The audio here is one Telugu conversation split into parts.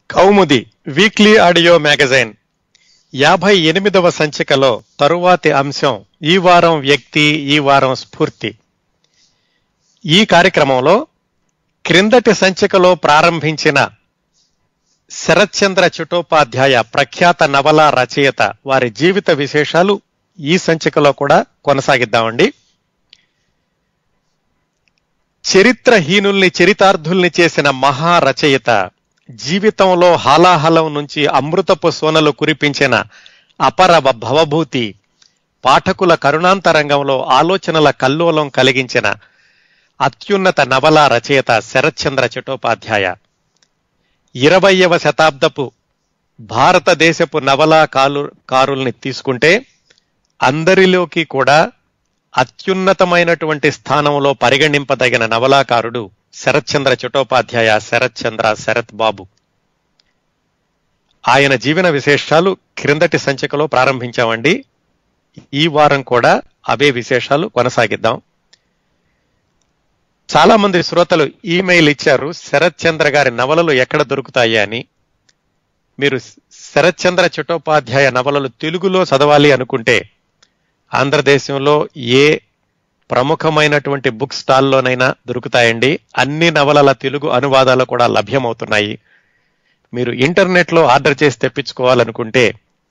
కౌముది వీక్లీ ఆడియో మ్యాగజైన్ యాభై ఎనిమిదవ సంచికలో తరువాతి అంశం ఈ వారం వ్యక్తి ఈ వారం స్ఫూర్తి ఈ కార్యక్రమంలో క్రిందటి సంచికలో ప్రారంభించిన శరత్చంద్ర చటోపాధ్యాయ ప్రఖ్యాత నవల రచయిత వారి జీవిత విశేషాలు ఈ సంచికలో కూడా కొనసాగిద్దామండి చరిత్రహీనుల్ని చరితార్థుల్ని చేసిన మహా రచయిత జీవితంలో హాలాహలం నుంచి అమృతపు సోనలు కురిపించిన అపర భవభూతి పాఠకుల కరుణాంతరంగంలో ఆలోచనల కల్లోలం కలిగించిన అత్యున్నత నవల రచయిత శరత్చంద్ర చటోపాధ్యాయ ఇరవయవ శతాబ్దపు భారతదేశపు నవలా కాలు కారుల్ని తీసుకుంటే అందరిలోకి కూడా అత్యున్నతమైనటువంటి స్థానంలో పరిగణింపదగిన నవలాకారుడు శరత్చంద్ర చటోపాధ్యాయ శరత్చంద్ర శరత్ బాబు ఆయన జీవన విశేషాలు క్రిందటి సంచికలో ప్రారంభించామండి ఈ వారం కూడా అవే విశేషాలు కొనసాగిద్దాం చాలా మంది శ్రోతలు ఈమెయిల్ ఇచ్చారు శరత్చంద్ర గారి నవలలు ఎక్కడ దొరుకుతాయి అని మీరు శరత్చంద్ర చటోపాధ్యాయ నవలలు తెలుగులో చదవాలి అనుకుంటే ఆంధ్రదేశంలో ఏ ప్రముఖమైనటువంటి బుక్ స్టాల్లోనైనా దొరుకుతాయండి అన్ని నవలల తెలుగు అనువాదాలు కూడా లభ్యమవుతున్నాయి మీరు ఇంటర్నెట్లో ఆర్డర్ చేసి తెప్పించుకోవాలనుకుంటే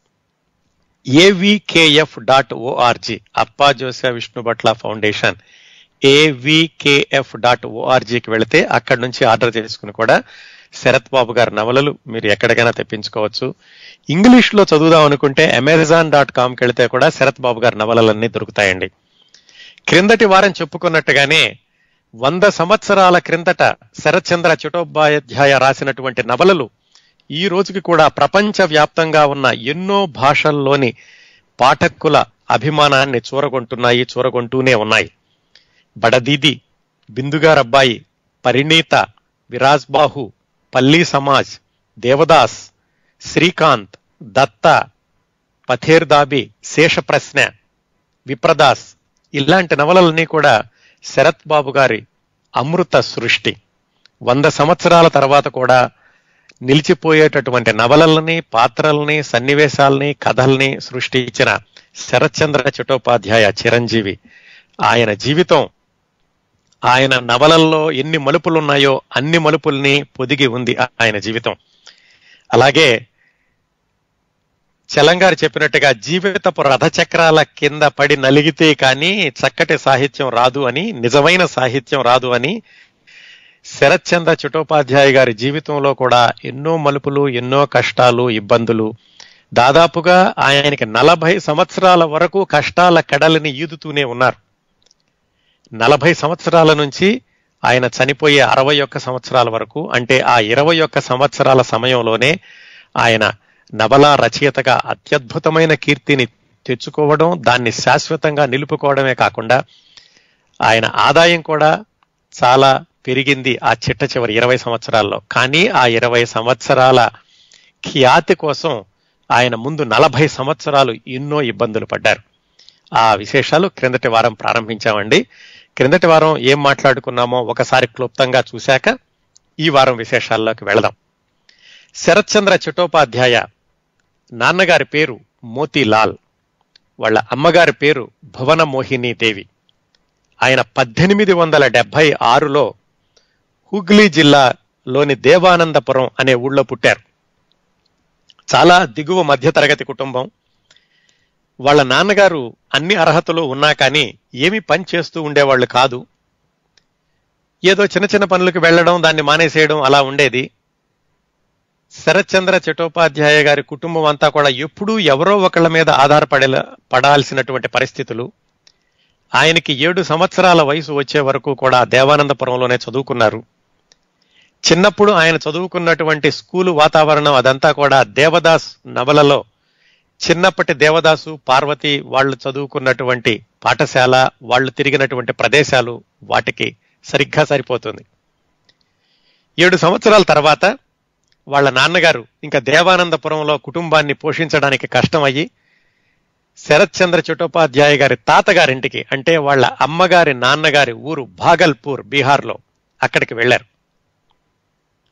AVKF dot ORG Appajosyula Vishnubhotla Foundation AVKF dot ఓఆర్జీకి వెళితే అక్కడి నుంచి ఆర్డర్ చేసుకుని కూడా శరత్ బాబు గారి నవలలు మీరు ఎక్కడికైనా తెప్పించుకోవచ్చు ఇంగ్లీష్ లో చదువుదాం అనుకుంటే అమెజాన్ డాట్ కామ్కి వెళితే కూడా శరత్ బాబు గారి నవలలన్నీ దొరుకుతాయండి క్రిందటి వారం చెప్పుకున్నట్టుగానే వంద సంవత్సరాల క్రిందట శరత్చంద్ర చటోపాధ్యాయ రాసినటువంటి నవలలు ఈ రోజుకి కూడా ప్రపంచ వ్యాప్తంగా ఉన్న ఎన్నో భాషల్లోని పాఠకుల అభిమానాన్ని చూరగొంటున్నాయి చూరగొంటూనే ఉన్నాయి బడదీది బిందుగారబ్బాయి పరిణీత విరాజ్ బాహు పల్లీ సమాజ్ దేవదాస్ శ్రీకాంత్ దత్త పథేర్ దాబి శేష ప్రశ్న విప్రదాస్ ఇలాంటి నవలలన్నీ కూడా శరత్ బాబు గారి అమృత సృష్టి వంద సంవత్సరాల తర్వాత కూడా నిలిచిపోయేటటువంటి నవలల్ని పాత్రల్ని సన్నివేశాల్ని కథల్ని సృష్టించిన శరత్చంద్ర చటోపాధ్యాయ చిరంజీవి ఆయన జీవితం ఆయన నవలల్లో ఎన్ని మలుపులు ఉన్నాయో అన్ని మలుపుల్ని పొదిగి ఉంది ఆయన జీవితం అలాగే చలంగారు చెప్పినట్టుగా జీవితపు రథచక్రాల కింద పడి నలిగితే కానీ చక్కటి సాహిత్యం రాదు అని నిజమైన సాహిత్యం రాదు అని శరత్చంద్ర చటోపాధ్యాయ గారి జీవితంలో కూడా ఎన్నో మలుపులు ఎన్నో కష్టాలు ఇబ్బందులు దాదాపుగా ఆయనకి నలభై సంవత్సరాల వరకు కష్టాల కడలిని ఈదుతూనే ఉన్నారు నలభై సంవత్సరాల నుంచి ఆయన చనిపోయే అరవై ఒక్క సంవత్సరాల వరకు అంటే ఆ ఇరవై ఒక్క సంవత్సరాల సమయంలోనే ఆయన నవలా రచయితగా అత్యద్భుతమైన కీర్తిని తెచ్చుకోవడం దాన్ని శాశ్వతంగా నిలుపుకోవడమే కాకుండా ఆయన ఆదాయం కూడా చాలా పెరిగింది ఆ చిట్ట చివరి ఇరవై సంవత్సరాల్లో కానీ ఆ ఇరవై సంవత్సరాల ఖ్యాతి కోసం ఆయన ముందు నలభై సంవత్సరాలు ఎన్నో ఇబ్బందులు పడ్డారు ఆ విశేషాలు క్రిందటి వారం ప్రారంభించామండి క్రిందటి వారం ఏం మాట్లాడుకున్నామో ఒకసారి క్లుప్తంగా చూశాక ఈ వారం విశేషాల్లోకి వెళదాం శరత్చంద్ర చటోపాధ్యాయ నాన్నగారి పేరు మోతీలాల్ వాళ్ళ అమ్మగారి పేరు భువన మోహిని దేవి ఆయన పద్దెనిమిది వందల డెబ్బై ఆరులో హుగ్లీ జిల్లాలోని దేవానందపురం అనే ఊళ్ళో పుట్టారు చాలా దిగువ మధ్యతరగతి కుటుంబం వాళ్ళ నాన్నగారు అన్ని అర్హతలు ఉన్నా కానీ ఏమి పని చేస్తూ ఉండేవాళ్ళు కాదు ఏదో చిన్న చిన్న పనులకు వెళ్ళడం దాన్ని మానేసేయడం అలా ఉండేది శరత్చంద్ర చటోపాధ్యాయ గారి కుటుంబం అంతా కూడా ఎప్పుడూ ఎవరో ఒకళ్ళ మీద ఆధారపడే పడాల్సినటువంటి పరిస్థితులు ఆయనకి ఏడు సంవత్సరాల వయసు వచ్చే వరకు కూడా దేవానందపురంలోనే చదువుకున్నారు చిన్నప్పుడు ఆయన చదువుకున్నటువంటి స్కూలు వాతావరణం అదంతా కూడా దేవదాస్ నవలలో చిన్నప్పటి దేవదాసు పార్వతి వాళ్ళు చదువుకున్నటువంటి పాఠశాల వాళ్ళు తిరిగినటువంటి ప్రదేశాలు వాటికి సరిగ్గా సరిపోతుంది ఏడు సంవత్సరాల తర్వాత వాళ్ళ నాన్నగారు ఇంకా దేవానందపురంలో కుటుంబాన్ని పోషించడానికి కష్టమయ్యి శరత్చంద్ర చటోపాధ్యాయ గారి తాతగారింటికి అంటే వాళ్ళ అమ్మగారి నాన్నగారి ఊరు భాగల్పూర్ బీహార్లో అక్కడికి వెళ్లారు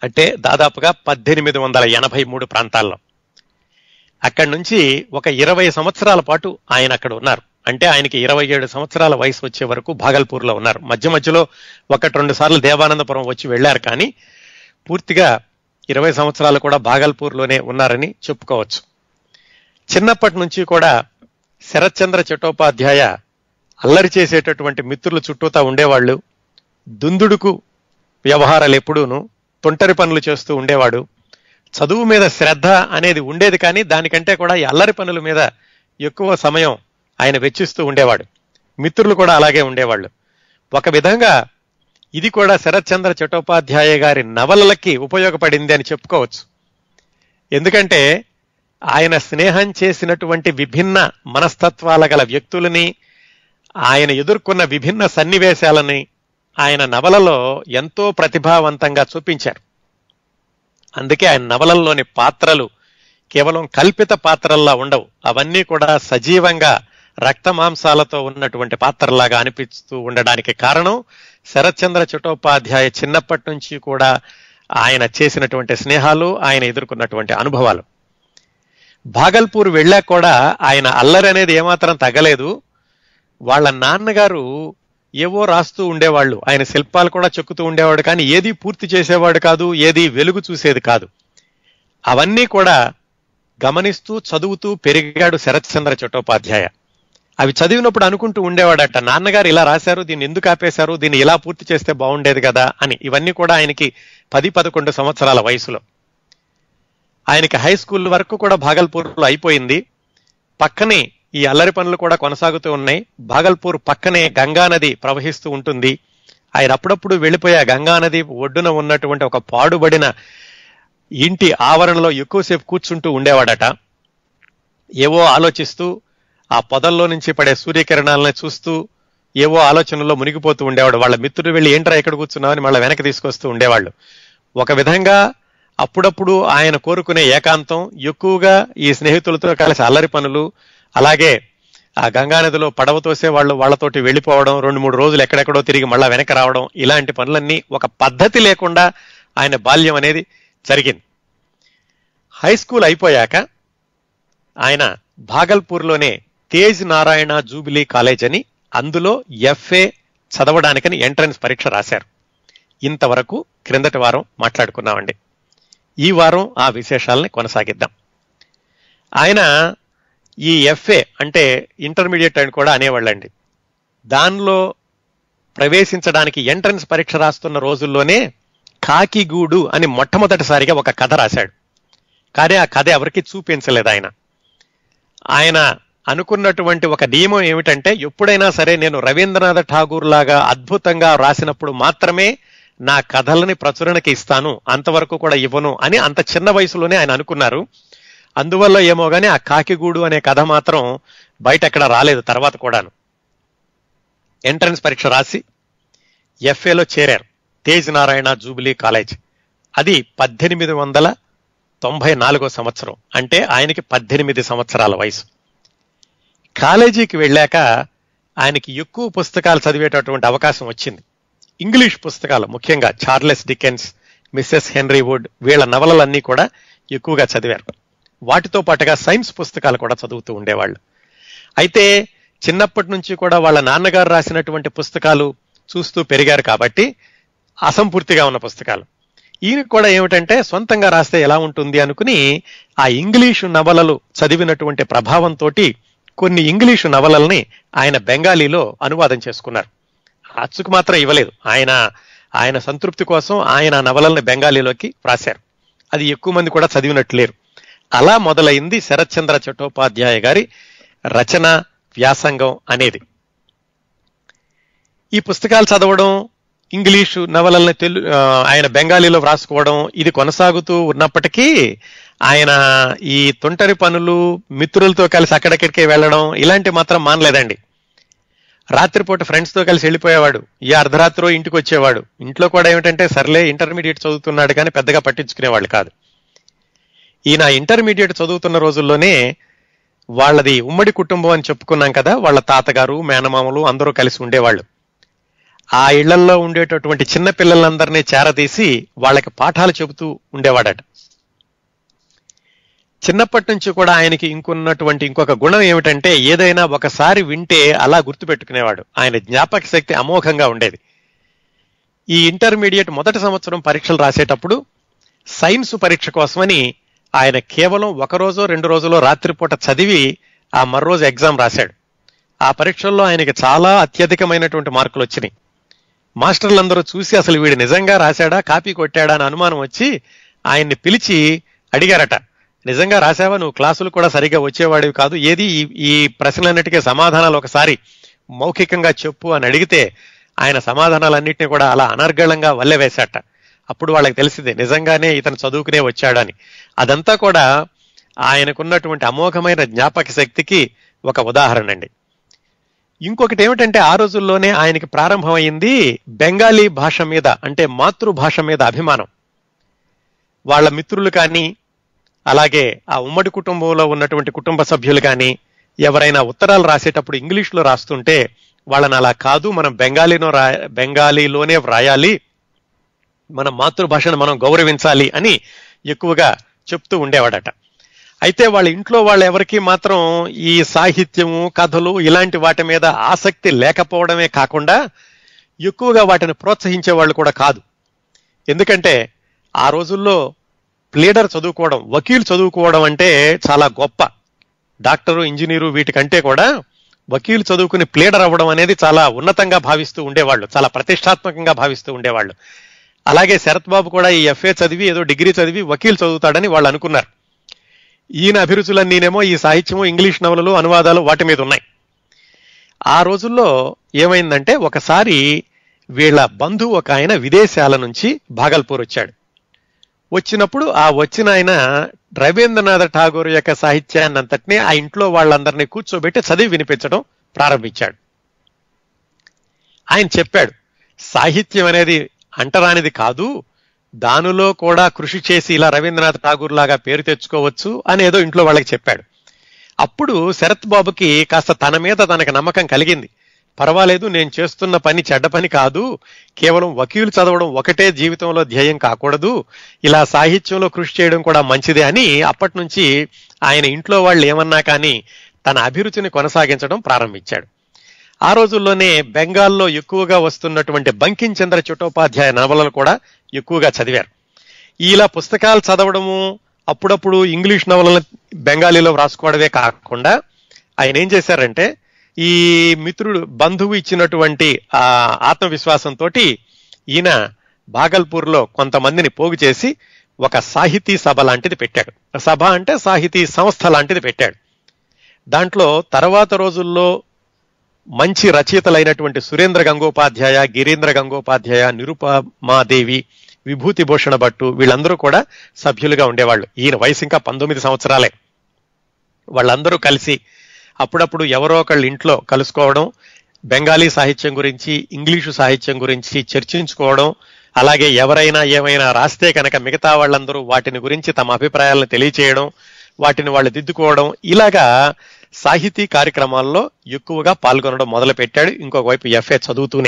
అంటే దాదాపుగా పద్దెనిమిది వందల ఎనభై మూడు ప్రాంతాల్లో అక్కడి నుంచి ఒక ఇరవై సంవత్సరాల పాటు ఆయన అక్కడ ఉన్నారు అంటే ఆయనకి ఇరవై ఏడు సంవత్సరాల వయసు వచ్చే వరకు భాగల్పూర్లో ఉన్నారు మధ్య మధ్యలో ఒకటి రెండు సార్లు దేవానందపురం వచ్చి వెళ్లారు కానీ పూర్తిగా ఇరవై సంవత్సరాలు కూడా భాగల్పూర్లోనే ఉన్నారని చెప్పుకోవచ్చు చిన్నప్పటి నుంచి కూడా శరత్చంద్ర చట్టోపాధ్యాయ అల్లరి చేసేటటువంటి మిత్రులు చుట్టూతా ఉండేవాళ్ళు దుందుడుకు వ్యవహారాలు ఎప్పుడూను తొంటరి పనులు చేస్తూ ఉండేవాడు చదువు మీద శ్రద్ధ అనేది ఉండేది కానీ దానికంటే కూడా ఈ అల్లరి పనుల మీద ఎక్కువ సమయం ఆయన వెచ్చిస్తూ ఉండేవాడు మిత్రులు కూడా అలాగే ఉండేవాళ్ళు ఒక విధంగా ఇది కూడా శరత్చంద్ర చట్టోపాధ్యాయ గారి నవలలకి ఉపయోగపడింది అని చెప్పుకోవచ్చు ఎందుకంటే ఆయన స్నేహం చేసినటువంటి విభిన్న మనస్తత్వాల గల వ్యక్తులని ఆయన ఎదుర్కొన్న విభిన్న సన్నివేశాలని ఆయన నవలలో ఎంతో ప్రతిభావంతంగా చూపించారు అందుకే ఆయన నవలల్లోని పాత్రలు కేవలం కల్పిత పాత్రల్లా ఉండవు అవన్నీ కూడా సజీవంగా రక్త మాంసాలతో ఉన్నటువంటి పాత్రలాగా అనిపిస్తూ ఉండడానికి కారణం శరత్చంద్ర చట్టోపాధ్యాయ చిన్నప్పటి నుంచి కూడా ఆయన చేసినటువంటి స్నేహాలు ఆయన ఎదుర్కొన్నటువంటి అనుభవాలు భాగల్పూర్ వెళ్ళాక కూడా ఆయన అల్లరి అనేది ఏమాత్రం తగ్గలేదు వాళ్ళ నాన్నగారు ఏవో రాస్తూ ఉండేవాళ్ళు ఆయన శిల్పాలు కూడా చెక్కుతూ ఉండేవాడు కానీ ఏది పూర్తి చేసేవాడు కాదు ఏది వెలుగు చూసేది కాదు అవన్నీ కూడా గమనిస్తూ చదువుతూ పెరిగాడు శరత్చంద్ర చట్టోపాధ్యాయ అవి చదివినప్పుడు అనుకుంటూ ఉండేవాడట నాన్నగారు ఇలా రాశారు దీన్ని ఎందుకు ఆపేశారు దీన్ని ఇలా పూర్తి చేస్తే బాగుండేది కదా అని ఇవన్నీ కూడా ఆయనకి పది పదకొండు సంవత్సరాల వయసులో ఆయనకి హై స్కూల్ వరకు కూడా భాగల్పూర్లో అయిపోయింది పక్కనే ఈ అల్లరి పనులు కూడా కొనసాగుతూ ఉన్నాయి భాగల్పూర్ పక్కనే గంగా నది ప్రవహిస్తూ ఉంటుంది ఆయన అప్పుడప్పుడు వెళ్ళిపోయి ఆ గంగా నది ఒడ్డున ఉన్నటువంటి ఒక పాడుబడిన ఇంటి ఆవరణలో ఎక్కువసేపు కూర్చుంటూ ఉండేవాడట ఏవో ఆలోచిస్తూ ఆ పొదల్లో నుంచి పడే సూర్యకిరణాలను చూస్తూ ఏవో ఆలోచనలో మునిగిపోతూ ఉండేవాడు వాళ్ళ మిత్రుడు వెళ్ళి ఏంట్రా ఎక్కడ కూర్చున్నావని మళ్ళీ వెనక్కి తీసుకొస్తూ ఉండేవాళ్ళు ఒక విధంగా అప్పుడప్పుడు ఆయన కోరుకునే ఏకాంతం ఎక్కువగా ఈ స్నేహితులతో కలిసి అల్లరి పనులు అలాగే ఆ గంగానదిలో పడవ తోసే వాళ్ళు వాళ్ళతోటి వెళ్ళిపోవడం రెండు మూడు రోజులు ఎక్కడెక్కడో తిరిగి మళ్ళా వెనక్కి రావడం ఇలాంటి పనులన్నీ ఒక పద్ధతి లేకుండా ఆయన బాల్యం అనేది జరిగింది హై స్కూల్ అయిపోయాక ఆయన భాగల్పూర్లోనే తేజ్ నారాయణ జూబిలీ కాలేజ్ అని అందులో ఎఫ్ఏ చదవడానికని ఎంట్రన్స్ పరీక్ష రాశారు ఇంతవరకు క్రిందటి వారం మాట్లాడుకున్నామండి ఈ వారం ఆ విశేషాలని కొనసాగిద్దాం ఆయన ఈ ఎఫ్ఏ అంటే ఇంటర్మీడియట్ అని కూడా అనేవాళ్ళండి దానిలో ప్రవేశించడానికి ఎంట్రన్స్ పరీక్ష రాస్తున్న రోజుల్లోనే కాకిగూడు అని మొట్టమొదటిసారిగా ఒక కథ రాశాడు కానీ ఆ కథ ఎవరికి చూపించలేదు ఆయన ఆయన అనుకున్నటువంటి ఒక నియమం ఏమిటంటే ఎప్పుడైనా సరే నేను రవీంద్రనాథ్ ఠాగూర్ లాగా అద్భుతంగా రాసినప్పుడు మాత్రమే నా కథలని ప్రచురణకి ఇస్తాను అంతవరకు కూడా ఇవ్వను అని అంత చిన్న వయసులోనే ఆయన అనుకున్నారు అందువల్ల ఏమో గానీ ఆ కాకిగూడు అనే కథ మాత్రం బయట ఎక్కడ రాలేదు తర్వాత కూడాను ఎంట్రన్స్ పరీక్ష రాసి ఎఫ్ఏలో చేరారు తేజ్ నారాయణ జూబిలీ కాలేజ్ అది పద్దెనిమిది వందల తొంభై నాలుగో సంవత్సరం అంటే ఆయనకి పద్దెనిమిది సంవత్సరాల వయసు కాలేజీకి వెళ్ళాక ఆయనకి ఎక్కువ పుస్తకాలు చదివేటటువంటి అవకాశం వచ్చింది ఇంగ్లీష్ పుస్తకాలు ముఖ్యంగా Charles Dickens Mrs Henry Wood వీళ్ళ నవలలన్నీ కూడా ఎక్కువగా చదివారు వాటితో పాటుగా సైన్స్ పుస్తకాలు కూడా చదువుతూ ఉండేవాళ్ళు అయితే చిన్నప్పటి నుంచి కూడా వాళ్ళ నాన్నగారు రాసినటువంటి పుస్తకాలు చూస్తూ పెరిగారు కాబట్టి అసంపూర్తిగా ఉన్న పుస్తకాలు ఈయన కూడా ఏమిటంటే సొంతంగా రాస్తే ఎలా ఉంటుంది అనుకుని ఆ ఇంగ్లీషు నవలలు చదివినటువంటి ప్రభావంతో కొన్ని ఇంగ్లీషు నవలల్ని ఆయన బెంగాలీలో అనువాదం చేసుకున్నారు అచ్చుకు మాత్రం ఇవ్వలేదు ఆయన ఆయన సంతృప్తి కోసం ఆయన నవలల్ని బెంగాలీలోకి రాశారు అది ఎక్కువ మంది కూడా చదివినట్టు లేరు అలా మొదలైంది శరత్చంద్ర చట్టోపాధ్యాయ గారి రచన వ్యాసంగం అనేది ఈ పుస్తకాలు చదవడం ఇంగ్లీషు నవలల్ని తెలు ఆయన బెంగాలీలో వ్రాసుకోవడం ఇది కొనసాగుతూ ఉన్నప్పటికీ ఆయన ఈ తొంటరి పనులు మిత్రులతో కలిసి అక్కడెక్కడికి వెళ్ళడం ఇలాంటి మాత్రం మానలేదండి రాత్రిపూట ఫ్రెండ్స్తో కలిసి వెళ్ళిపోయేవాడు ఈ అర్ధరాత్రో ఇంటికి వచ్చేవాడు ఇంట్లో కూడా ఏమిటంటే సర్లే ఇంటర్మీడియట్ చదువుతున్నాడు కానీ పెద్దగా పట్టించుకునేవాళ్ళు కాదు ఈయన ఇంటర్మీడియట్ చదువుతున్న రోజుల్లోనే వాళ్ళది ఉమ్మడి కుటుంబం అని చెప్పుకున్నాం కదా వాళ్ళ తాతగారు మేనమామలు అందరూ కలిసి ఉండేవాళ్ళు ఆ ఇళ్లల్లో ఉండేటటువంటి చిన్న పిల్లలందరినీ చేరదీసి వాళ్ళకి పాఠాలు చెబుతూ ఉండేవాడట చిన్నప్పటి నుంచి కూడా ఆయనకి ఇంకున్నటువంటి ఇంకొక గుణం ఏమిటంటే ఏదైనా ఒకసారి వింటే అలా గుర్తుపెట్టుకునేవాడు ఆయన జ్ఞాపక శక్తి అమోఘంగా ఉండేది ఈ ఇంటర్మీడియట్ మొదటి సంవత్సరం పరీక్షలు రాసేటప్పుడు సైన్స్ పరీక్ష కోసమని ఆయన కేవలం ఒక రోజో రెండు రోజులో రాత్రిపూట చదివి ఆ మర్రోజు ఎగ్జామ్ రాశాడు ఆ పరీక్షల్లో ఆయనకి చాలా అత్యధికమైనటువంటి మార్కులు వచ్చినాయి మాస్టర్లందరూ చూసి అసలు వీడు నిజంగా రాశాడా కాపీ కొట్టాడా అని అనుమానం వచ్చి ఆయన్ని పిలిచి అడిగారట నిజంగా రాశావా నువ్వు క్లాసులు కూడా సరిగా వచ్చేవాడివి కాదు ఏది ఈ ఈ ప్రశ్నలన్నిటికీ సమాధానాలు ఒకసారి మౌఖికంగా చెప్పు అని అడిగితే ఆయన సమాధానాలన్నింటినీ కూడా అలా అనర్గళంగా వల్లెవేశాట అప్పుడు వాళ్ళకి తెలిసింది నిజంగానే ఇతను చదువుకునే వచ్చాడని అదంతా కూడా ఆయనకున్నటువంటి అమోఘమైన జ్ఞాపక శక్తికి ఒక ఉదాహరణ అండి ఇంకొకటి ఏమిటంటే ఆ రోజుల్లోనే ఆయనకి ప్రారంభమైంది బెంగాలీ భాష మీద అంటే మాతృభాష మీద అభిమానం వాళ్ళ మిత్రులు కానీ అలాగే ఆ ఉమ్మడి కుటుంబంలో ఉన్నటువంటి కుటుంబ సభ్యులు కానీ ఎవరైనా ఉత్తరాలు రాసేటప్పుడు ఇంగ్లీష్లో రాస్తుంటే వాళ్ళని అలా కాదు మనం బెంగాలీలో రా బెంగాలీలోనే వ్రాయాలి మన మాతృభాషను మనం గౌరవించాలి అని ఎక్కువగా చెప్తూ ఉండేవాడట అయితే వాళ్ళ ఇంట్లో వాళ్ళ ఎవరికి మాత్రం ఈ సాహిత్యము కథలు ఇలాంటి వాటి మీద ఆసక్తి లేకపోవడమే కాకుండా ఎక్కువగా వాటిని ప్రోత్సహించే వాళ్ళు కూడా కాదు ఎందుకంటే ఆ రోజుల్లో ప్లేడర్ చదువుకోవడం వకీల్ చదువుకోవడం అంటే చాలా గొప్ప డాక్టరు ఇంజనీరు వీటికంటే కూడా వకీలు చదువుకుని ప్లేడర్ అవ్వడం అనేది చాలా ఉన్నతంగా భావిస్తూ ఉండేవాళ్ళు చాలా ప్రతిష్టాత్మకంగా భావిస్తూ ఉండేవాళ్ళు అలాగే శరత్ బాబు కూడా ఈ ఎఫ్ఏ చదివి ఏదో డిగ్రీ చదివి వకీల్ చదువుతాడని వాళ్ళు అనుకున్నారు ఈయన అభిరుచులన్నీనేమో ఈ సాహిత్యము ఇంగ్లీష్ నవలలు అనువాదాలు వాటి మీద ఉన్నాయి ఆ రోజుల్లో ఏమైందంటే ఒకసారి వీళ్ళ బంధువు ఒక ఆయన విదేశాల నుంచి భాగల్పూర్ వచ్చాడు వచ్చినప్పుడు ఆ వచ్చిన ఆయన రవీంద్రనాథ ఠాగూర్ యొక్క సాహిత్యాన్ని అంతటినీ ఆ ఇంట్లో వాళ్ళందరినీ కూర్చోబెట్టి చదివి వినిపించడం ప్రారంభించాడు ఆయన చెప్పాడు సాహిత్యం అనేది అంటరానిది కాదు దానిలో కూడా కృషి చేసి ఇలా రవీంద్రనాథ్ ఠాగూర్ లాగా పేరు తెచ్చుకోవచ్చు అని ఏదో ఇంట్లో వాళ్ళకి చెప్పాడు అప్పుడు శరత్ బాబుకి కాస్త తన మీద తనకు నమ్మకం కలిగింది పర్వాలేదు నేను చేస్తున్న పని చెడ్డ పని కాదు కేవలం వకీలు చదవడం ఒకటే జీవితంలో ధ్యేయం కాకూడదు ఇలా సాహిత్యంలో కృషి చేయడం కూడా మంచిదే అని అప్పటి నుంచి ఆయన ఇంట్లో వాళ్ళు ఏమన్నా కానీ తన అభిరుచిని కొనసాగించడం ప్రారంభించాడు ఆ రోజుల్లోనే బెంగాల్లో ఎక్కువగా వస్తున్నటువంటి బంకిం చంద్ర చట్టోపాధ్యాయ నవలలు కూడా ఎక్కువగా చదివారు ఇలా పుస్తకాలు చదవడము అప్పుడప్పుడు ఇంగ్లీష్ నవలలను బెంగాలీలో వ్రాసుకోవడమే కాకుండా ఆయన ఏం చేశారంటే ఈ మిత్రుడు బంధువు ఇచ్చినటువంటి ఆ ఆత్మవిశ్వాసంతో ఈయన భాగల్పూర్లో కొంతమందిని పోగు చేసి ఒక సాహితీ సభ లాంటిది పెట్టాడు సభ అంటే సాహితీ సంస్థ లాంటిది పెట్టాడు దాంట్లో తర్వాత రోజుల్లో మంచి రచయితలైనటువంటి సురేంద్ర గంగోపాధ్యాయ గిరీంద్ర గంగోపాధ్యాయ నిరుపమాదేవి విభూతి భూషణ భట్టు వీళ్ళందరూ కూడా సభ్యులుగా ఉండేవాళ్ళు ఈయన వయసు ఇంకా పంతొమ్మిది సంవత్సరాలే వాళ్ళందరూ కలిసి అప్పుడప్పుడు ఎవరో ఒకళ్ళు ఇంట్లో కలుసుకోవడం బెంగాలీ సాహిత్యం గురించి ఇంగ్లీషు సాహిత్యం గురించి చర్చించుకోవడం అలాగే ఎవరైనా ఏమైనా రాస్తే కనుక మిగతా వాళ్ళందరూ వాటిని గురించి తమ అభిప్రాయాలను తెలియచేయడం వాటిని వాళ్ళు దిద్దుకోవడం ఇలాగా సాహితీ కార్యక్రమాల్లో ఎక్కువగా పాల్గొనడం మొదలుపెట్టాడు ఇంకొక వైపు ఎఫ్ఏ చదువుతూనే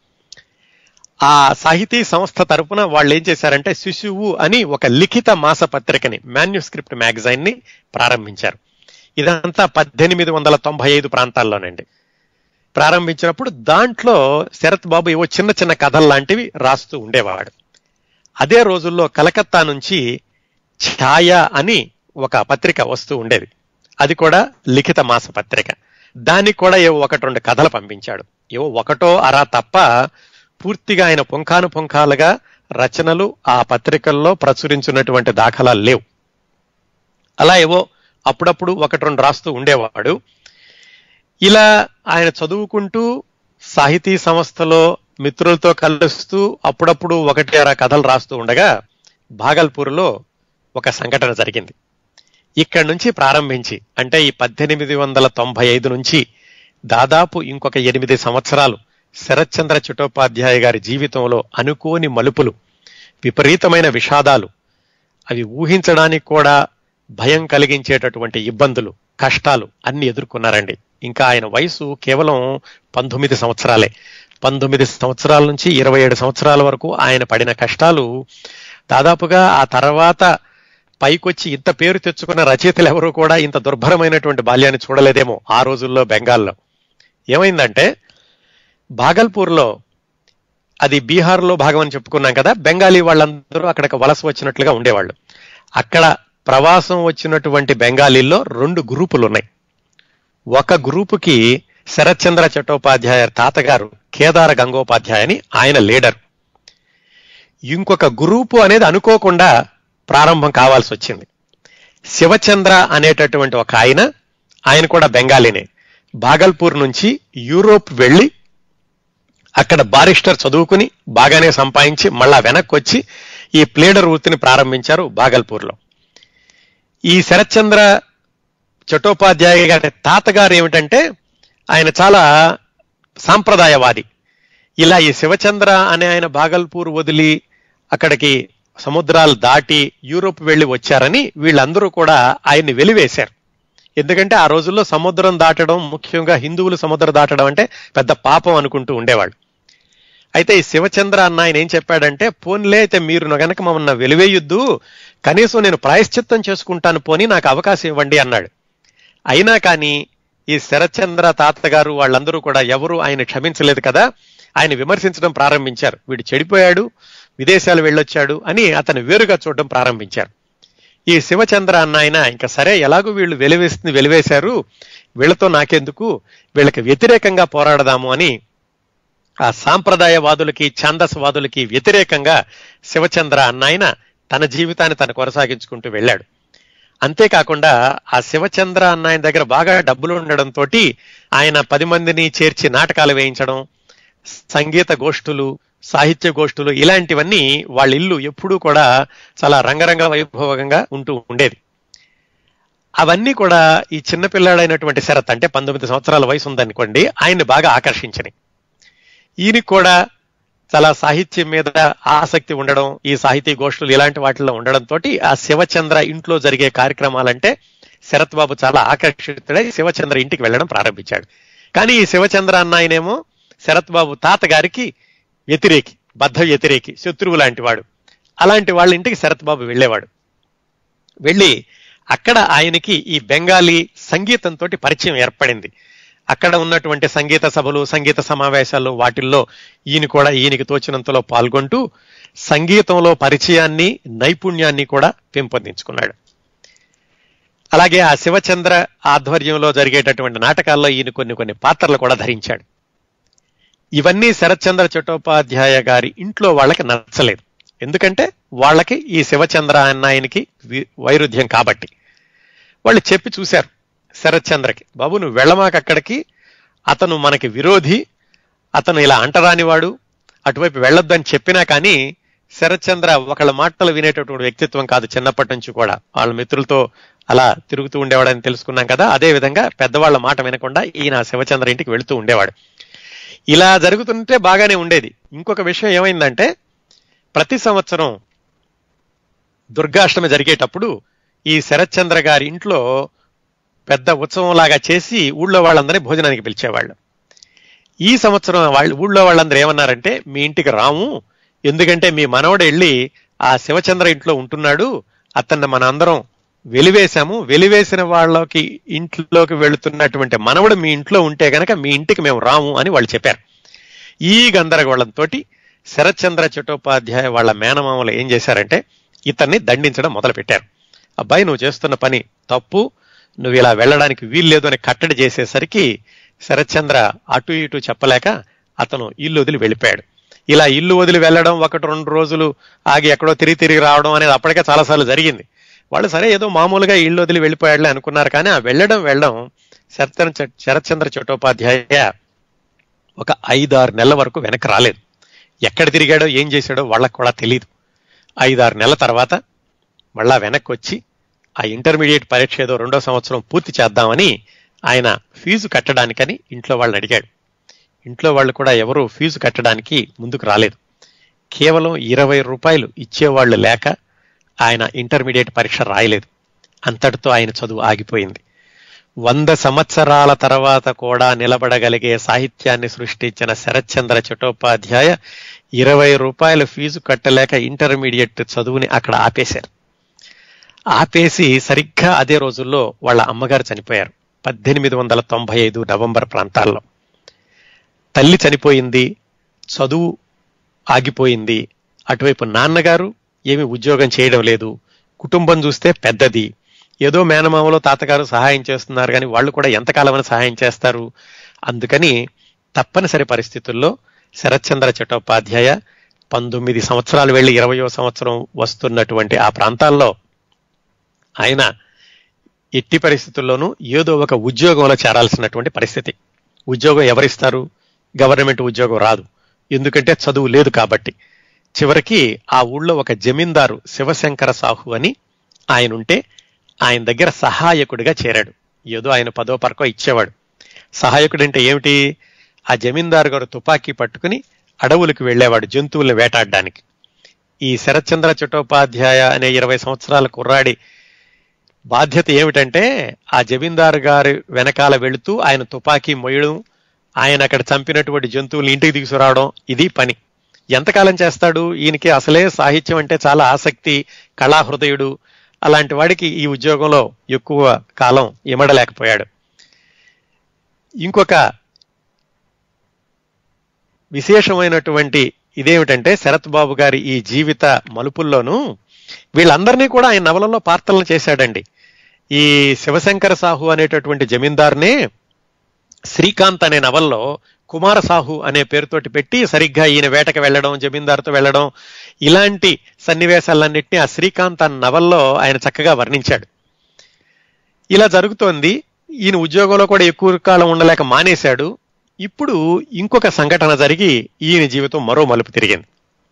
ఆ సాహితీ సంస్థ తరపున వాళ్ళు ఏం చేశారంటే శిశువు అని ఒక లిఖిత మాస పత్రికని మాన్యుస్క్రిప్ట్ మ్యాగజైన్ ని ప్రారంభించారు ఇదంతా పద్దెనిమిది వందల తొంభై ఐదు ప్రాంతాల్లోనండి ప్రారంభించినప్పుడు దాంట్లో శరత్ బాబు ఏవో చిన్న చిన్న కథలు లాంటివి రాస్తూ ఉండేవాడు అదే రోజుల్లో కలకత్తా నుంచి ఛాయ అని ఒక పత్రిక వస్తూ ఉండేది అది కూడా లిఖిత మాస పత్రిక దానికి కూడా ఏవో ఒకటి రెండు కథలు పంపించాడు ఏవో ఒకటో అరా తప్ప పూర్తిగా ఆయన పుంఖాను పుంఖాలుగా రచనలు ఆ పత్రికల్లో ప్రచురించినటువంటి దాఖలాలు లేవు అలా ఏవో అప్పుడప్పుడు ఒకటి రెండు రాస్తూ ఉండేవాడు ఇలా ఆయన చదువుకుంటూ సాహితీ సంస్థలో మిత్రులతో కలుస్తూ అప్పుడప్పుడు ఒకటి అర కథలు రాస్తూ ఉండగా భాగల్పూర్లో ఒక సంఘటన జరిగింది ఇక్కడి నుంచి ప్రారంభించి అంటే ఈ పద్దెనిమిది వందల తొంభై ఐదు నుంచి దాదాపు ఇంకొక ఎనిమిది సంవత్సరాలు శరత్చంద్ర చట్టోపాధ్యాయ గారి జీవితంలో అనుకోని మలుపులు విపరీతమైన విషాదాలు అవి ఊహించడానికి కూడా భయం కలిగించేటటువంటి ఇబ్బందులు కష్టాలు అన్ని ఎదుర్కొన్నారండి ఇంకా ఆయన వయసు కేవలం పంతొమ్మిది సంవత్సరాలే పంతొమ్మిది సంవత్సరాల నుంచి ఇరవై ఏడు సంవత్సరాల వరకు ఆయన పడిన కష్టాలు దాదాపుగా ఆ తర్వాత పైకొచ్చి ఇంత పేరు తెచ్చుకున్న రచయితలు ఎవరు కూడా ఇంత దుర్భరమైనటువంటి బాల్యాన్ని చూడలేదేమో ఆ రోజుల్లో బెంగాల్లో ఏమైందంటే భాగల్పూర్లో అది బీహార్లో భాగం అని చెప్పుకున్నాం కదా బెంగాలీ వాళ్ళందరూ అక్కడికి వలస వచ్చినట్లుగా ఉండేవాళ్ళు అక్కడ ప్రవాసం వచ్చినటువంటి బెంగాలీల్లో రెండు గ్రూపులు ఉన్నాయి ఒక గ్రూపుకి శరత్చంద్ర చట్టోపాధ్యాయ తాతగారు కేదార గంగోపాధ్యాయ అని ఆయన లీడర్ ఇంకొక గ్రూపు అనేది అనుకోకుండా ప్రారంభం కావాల్సి వచ్చింది శివచంద్ర అనేటటువంటి ఒక ఆయన ఆయన కూడా బెంగాలీనే భాగల్పూర్ నుంచి యూరోప్ వెళ్ళి అక్కడ బారిస్టర్ చదువుకుని బాగానే సంపాదించి మళ్ళా వెనక్కి వచ్చి ఈ ప్లేడర్ వృత్తిని ప్రారంభించారు భాగల్పూర్లో ఈ శరత్చంద్ర చట్టోపాధ్యాయ గారి తాతగారు ఏమిటంటే ఆయన చాలా సాంప్రదాయవాది ఇలా ఈ శివచంద్ర అనే ఆయన భాగల్పూర్ వదిలి అక్కడికి సముద్రాలు దాటి యూరోప్ వెళ్ళి వచ్చారని వీళ్ళందరూ కూడా ఆయన్ని వెలివేశారు ఎందుకంటే ఆ రోజుల్లో సముద్రం దాటడం ముఖ్యంగా హిందువులు సముద్రం దాటడం అంటే పెద్ద పాపం అనుకుంటూ ఉండేవాళ్ళు అయితే ఈ శివచంద్ర అన్న ఆయన ఏం చెప్పాడంటే పోన్లే అయితే మీరు గనక మమ్మల్ని వెలివేయొద్దు కనీసం నేను ప్రాయశ్చిత్తం చేసుకుంటాను పోని నాకు అవకాశం ఇవ్వండి అన్నాడు అయినా కానీ ఈ శరత్చంద్ర తాతగారు వాళ్ళందరూ కూడా ఎవరు ఆయన క్షమించలేదు కదా ఆయన విమర్శించడం ప్రారంభించారు వీడు చెడిపోయాడు విదేశాలు వెళ్ళొచ్చాడు అని అతను వేరుగా చూడడం ప్రారంభించారు ఈ శివచంద్ర అన్న ఆయన ఇంకా సరే ఎలాగో వీళ్ళు వెలివేస్తుంది వెలివేశారు వీళ్ళతో నాకెందుకు వీళ్ళకి వ్యతిరేకంగా పోరాడదాము అని ఆ సాంప్రదాయవాదులకి ఛాందసవాదులకి వ్యతిరేకంగా శివచంద్ర అన్న ఆయన తన జీవితాన్ని తను కొనసాగించుకుంటూ వెళ్ళాడు అంతేకాకుండా ఆ శివచంద్ర అన్న ఆయన దగ్గర బాగా డబ్బులు ఉండడంతో ఆయన పది మందిని చేర్చి నాటకాలు వేయించడం సంగీత గోష్ఠులు సాహిత్య గోష్ఠులు ఇలాంటివన్నీ వాళ్ళ ఇల్లు ఎప్పుడూ కూడా చాలా రంగరంగ వైభవంగా ఉంటూ ఉండేది అవన్నీ కూడా ఈ చిన్నపిల్లాడైనటువంటి శరత్ అంటే పంతొమ్మిది సంవత్సరాల వయసు ఉందనుకోండి ఆయన్ని బాగా ఆకర్షించినాయి ఈయనకి కూడా చాలా సాహిత్యం మీద ఆసక్తి ఉండడం ఈ సాహితీ గోష్ఠులు ఇలాంటి వాటిల్లో ఉండడంతో ఆ శివచంద్ర ఇంట్లో జరిగే కార్యక్రమాలంటే శరత్ బాబు చాలా ఆకర్షితుడై శివచంద్ర ఇంటికి వెళ్ళడం ప్రారంభించాడు కానీ ఈ శివచంద్ర అన్న ఆయనేమో శరత్ బాబు తాతగారికి వ్యతిరేకి బద్ధ వ్యతిరేకి శత్రువు లాంటి వాడు అలాంటి వాళ్ళ ఇంటికి శరత్ బాబు వెళ్ళేవాడు వెళ్ళి అక్కడ ఆయనకి ఈ బెంగాలీ సంగీతంతో పరిచయం ఏర్పడింది అక్కడ ఉన్నటువంటి సంగీత సభలు సంగీత సమావేశాలు వాటిల్లో ఈయన కూడా ఈయనకి తోచినంతలో పాల్గొంటూ సంగీతంలో పరిచయాన్ని నైపుణ్యాన్ని కూడా పెంపొందించుకున్నాడు అలాగే ఆ శివచంద్ర ఆధ్వర్యంలో జరిగేటటువంటి నాటకాల్లో ఈయన కొన్ని కొన్ని పాత్రలు కూడా ధరించాడు ఇవన్నీ శరత్చంద్ర చట్టోపాధ్యాయ గారి ఇంట్లో వాళ్ళకి నచ్చలేదు ఎందుకంటే వాళ్ళకి ఈ శివచంద్ర అన్న ఆయనకి వైరుధ్యం కాబట్టి వాళ్ళు చెప్పి చూశారు శరత్చంద్రకి బాబు నువ్వు వెళ్ళమాక అక్కడికి అతను మనకి విరోధి అతను ఇలా అంటరానివాడు అటువైపు వెళ్ళొద్దని చెప్పినా కానీ శరత్చంద్ర ఒకళ్ళ మాటలు వినేటటువంటి వ్యక్తిత్వం కాదు చిన్నప్పటి నుంచి కూడా వాళ్ళ మిత్రులతో అలా తిరుగుతూ ఉండేవాడని తెలుసుకున్నాం కదా అదే విధంగా పెద్దవాళ్ళ మాట వినకుండా ఈయన శివచంద్ర ఇంటికి వెళుతూ ఉండేవాడు ఇలా జరుగుతుంటే బాగానే ఉండేది ఇంకొక విషయం ఏమైందంటే ప్రతి సంవత్సరం దుర్గాష్టమి జరిగేటప్పుడు ఈ శరత్చంద్ర గారి ఇంట్లో పెద్ద ఉత్సవం లాగా చేసి ఊళ్ళో వాళ్ళందరినీ భోజనానికి పిలిచేవాళ్ళు ఈ సంవత్సరం వాళ్ళు ఊళ్ళో వాళ్ళందరూ ఏమన్నారంటే మీ ఇంటికి రాము ఎందుకంటే మీ మనవడు వెళ్ళి ఆ శివచంద్ర ఇంట్లో ఉంటున్నాడు అతన్ని మన అందరం వెలివేశాము వెలివేసిన వాళ్ళకి ఇంట్లోకి వెళుతున్నటువంటి మనవడు మీ ఇంట్లో ఉంటే గనక మీ ఇంటికి మేము రాము అని వాళ్ళు చెప్పారు ఈ గందరగోళంతో శరత్చంద్ర చట్టోపాధ్యాయ వాళ్ళ మేనమామలు ఏం చేశారంటే ఇతన్ని దండించడం మొదలు పెట్టారు అబ్బాయి నువ్వు చేస్తున్న పని తప్పు నువ్వు ఇలా వెళ్ళడానికి వీల్లేదు అని కట్టడి చేసేసరికి శరత్చంద్ర అటు ఇటు చెప్పలేక అతను ఇల్లు వదిలి వెళ్ళిపోయాడు ఇలా ఇల్లు వదిలి వెళ్ళడం ఒకటి రెండు రోజులు ఆగి ఎక్కడో తిరిగి తిరిగి రావడం అనేది అప్పటికే చాలాసార్లు జరిగింది వాళ్ళు సరే ఏదో మామూలుగా ఇల్లు వదిలి వెళ్ళిపోయాడులే అనుకున్నారు కానీ ఆ వెళ్ళడం వెళ్ళడం శరత్ శరత్చంద్ర చట్టోపాధ్యాయ ఒక ఐదారు నెలల వరకు వెనక్కి రాలేదు ఎక్కడ తిరిగాడో ఏం చేశాడో వాళ్ళకు కూడా తెలియదు ఐదారు నెలల తర్వాత మళ్ళా వెనక్కి వచ్చి ఆ ఇంటర్మీడియట్ పరీక్ష ఏదో రెండో సంవత్సరం పూర్తి చేద్దామని ఆయన ఫీజు కట్టడానికని ఇంట్లో వాళ్ళని అడిగాడు ఇంట్లో వాళ్ళు కూడా ఎవరు ఫీజు కట్టడానికి ముందుకు రాలేదు కేవలం ఇరవై రూపాయలు ఇచ్చేవాళ్ళు లేక ఆయన ఇంటర్మీడియట్ పరీక్ష రాయలేదు అంతటితో ఆయన చదువు ఆగిపోయింది వంద సంవత్సరాల తర్వాత కూడా నిలబడగలిగే సాహిత్యాన్ని సృష్టించిన శరత్చంద్ర చటోపాధ్యాయ ఇరవై రూపాయల ఫీజు కట్టలేక ఇంటర్మీడియట్ చదువుని అక్కడ ఆపేశారు ఆపేసి సరిగ్గా అదే రోజుల్లో వాళ్ళ అమ్మగారు చనిపోయారు పద్దెనిమిది వందల తొంభై ఐదు నవంబర్ ప్రాంతాల్లో తల్లి చనిపోయింది చదువు ఆగిపోయింది అటువైపు నాన్నగారు ఏమి ఉద్యోగం చేయడం లేదు కుటుంబం చూస్తే పెద్దది ఏదో మేనమామలో తాతగారు సహాయం చేస్తున్నారు కానీ వాళ్ళు కూడా ఎంతకాలమని సహాయం చేస్తారు అందుకని తప్పనిసరి పరిస్థితుల్లో శరత్చంద్ర చట్టోపాధ్యాయ పంతొమ్మిది సంవత్సరాలు వెళ్ళి ఇరవయో సంవత్సరం వస్తున్నటువంటి ఆ ప్రాంతాల్లో ఆయన ఎట్టి పరిస్థితుల్లోనూ ఏదో ఒక ఉద్యోగంలో చేరాల్సినటువంటి పరిస్థితి ఉద్యోగం ఎవరిస్తారు గవర్నమెంట్ ఉద్యోగం రాదు ఎందుకంటే చదువు లేదు కాబట్టి చివరికి ఆ ఊళ్ళో ఒక జమీందారు శివశంకర సాహు అని ఆయన ఉంటే ఆయన దగ్గర సహాయకుడిగా చేరాడు ఏదో ఆయన పదో పరకో ఇచ్చేవాడు సహాయకుడు అంటే ఏమిటి ఆ జమీందారు గారు తుపాకీ పట్టుకుని అడవులకు వెళ్ళేవాడు జంతువుల్ని వేటాడడానికి ఈ శరత్చంద్ర చట్టోపాధ్యాయ అనే ఇరవై సంవత్సరాల కుర్రాడి బాధ్యత ఏమిటంటే ఆ జమీందారు గారి వెనకాల వెళుతూ ఆయన తుపాకీ మొయ్యడం ఆయన అక్కడ చంపినటువంటి జంతువుల్ని ఇంటికి తీసుకురావడం ఇది పని ఎంతకాలం చేస్తాడు ఈయనకి అసలే సాహిత్యం అంటే చాలా ఆసక్తి కళాహృదయుడు అలాంటి వాడికి ఈ ఉద్యోగంలో ఎక్కువ కాలం ఇమడలేకపోయాడు ఇంకొక విశేషమైనటువంటి ఇదేమిటంటే శరత్ బాబు గారి ఈ జీవిత మలుపుల్లోనూ వీళ్ళందరినీ కూడా ఆయన నవలలో పాత్రలను చేశాడండి ఈ శివశంకర సాహు అనేటటువంటి జమీందార్నే శ్రీకాంత్ అనే నవల్లో కుమార సాహు అనే పేరుతోటి పెట్టి సరిగ్గా ఈయన వేటకు వెళ్ళడం జమీందారుతో వెళ్ళడం ఇలాంటి సన్నివేశాలన్నింటినీ ఆ శ్రీకాంత్ అన్న నవల్లో ఆయన చక్కగా వర్ణించాడు ఇలా జరుగుతోంది ఈయన ఉద్యోగంలో కూడా ఎక్కువ కాలం ఉండలేక మానేశాడు ఇప్పుడు ఇంకొక సంఘటన జరిగి ఈయన జీవితం మరో మలుపు తిరిగింది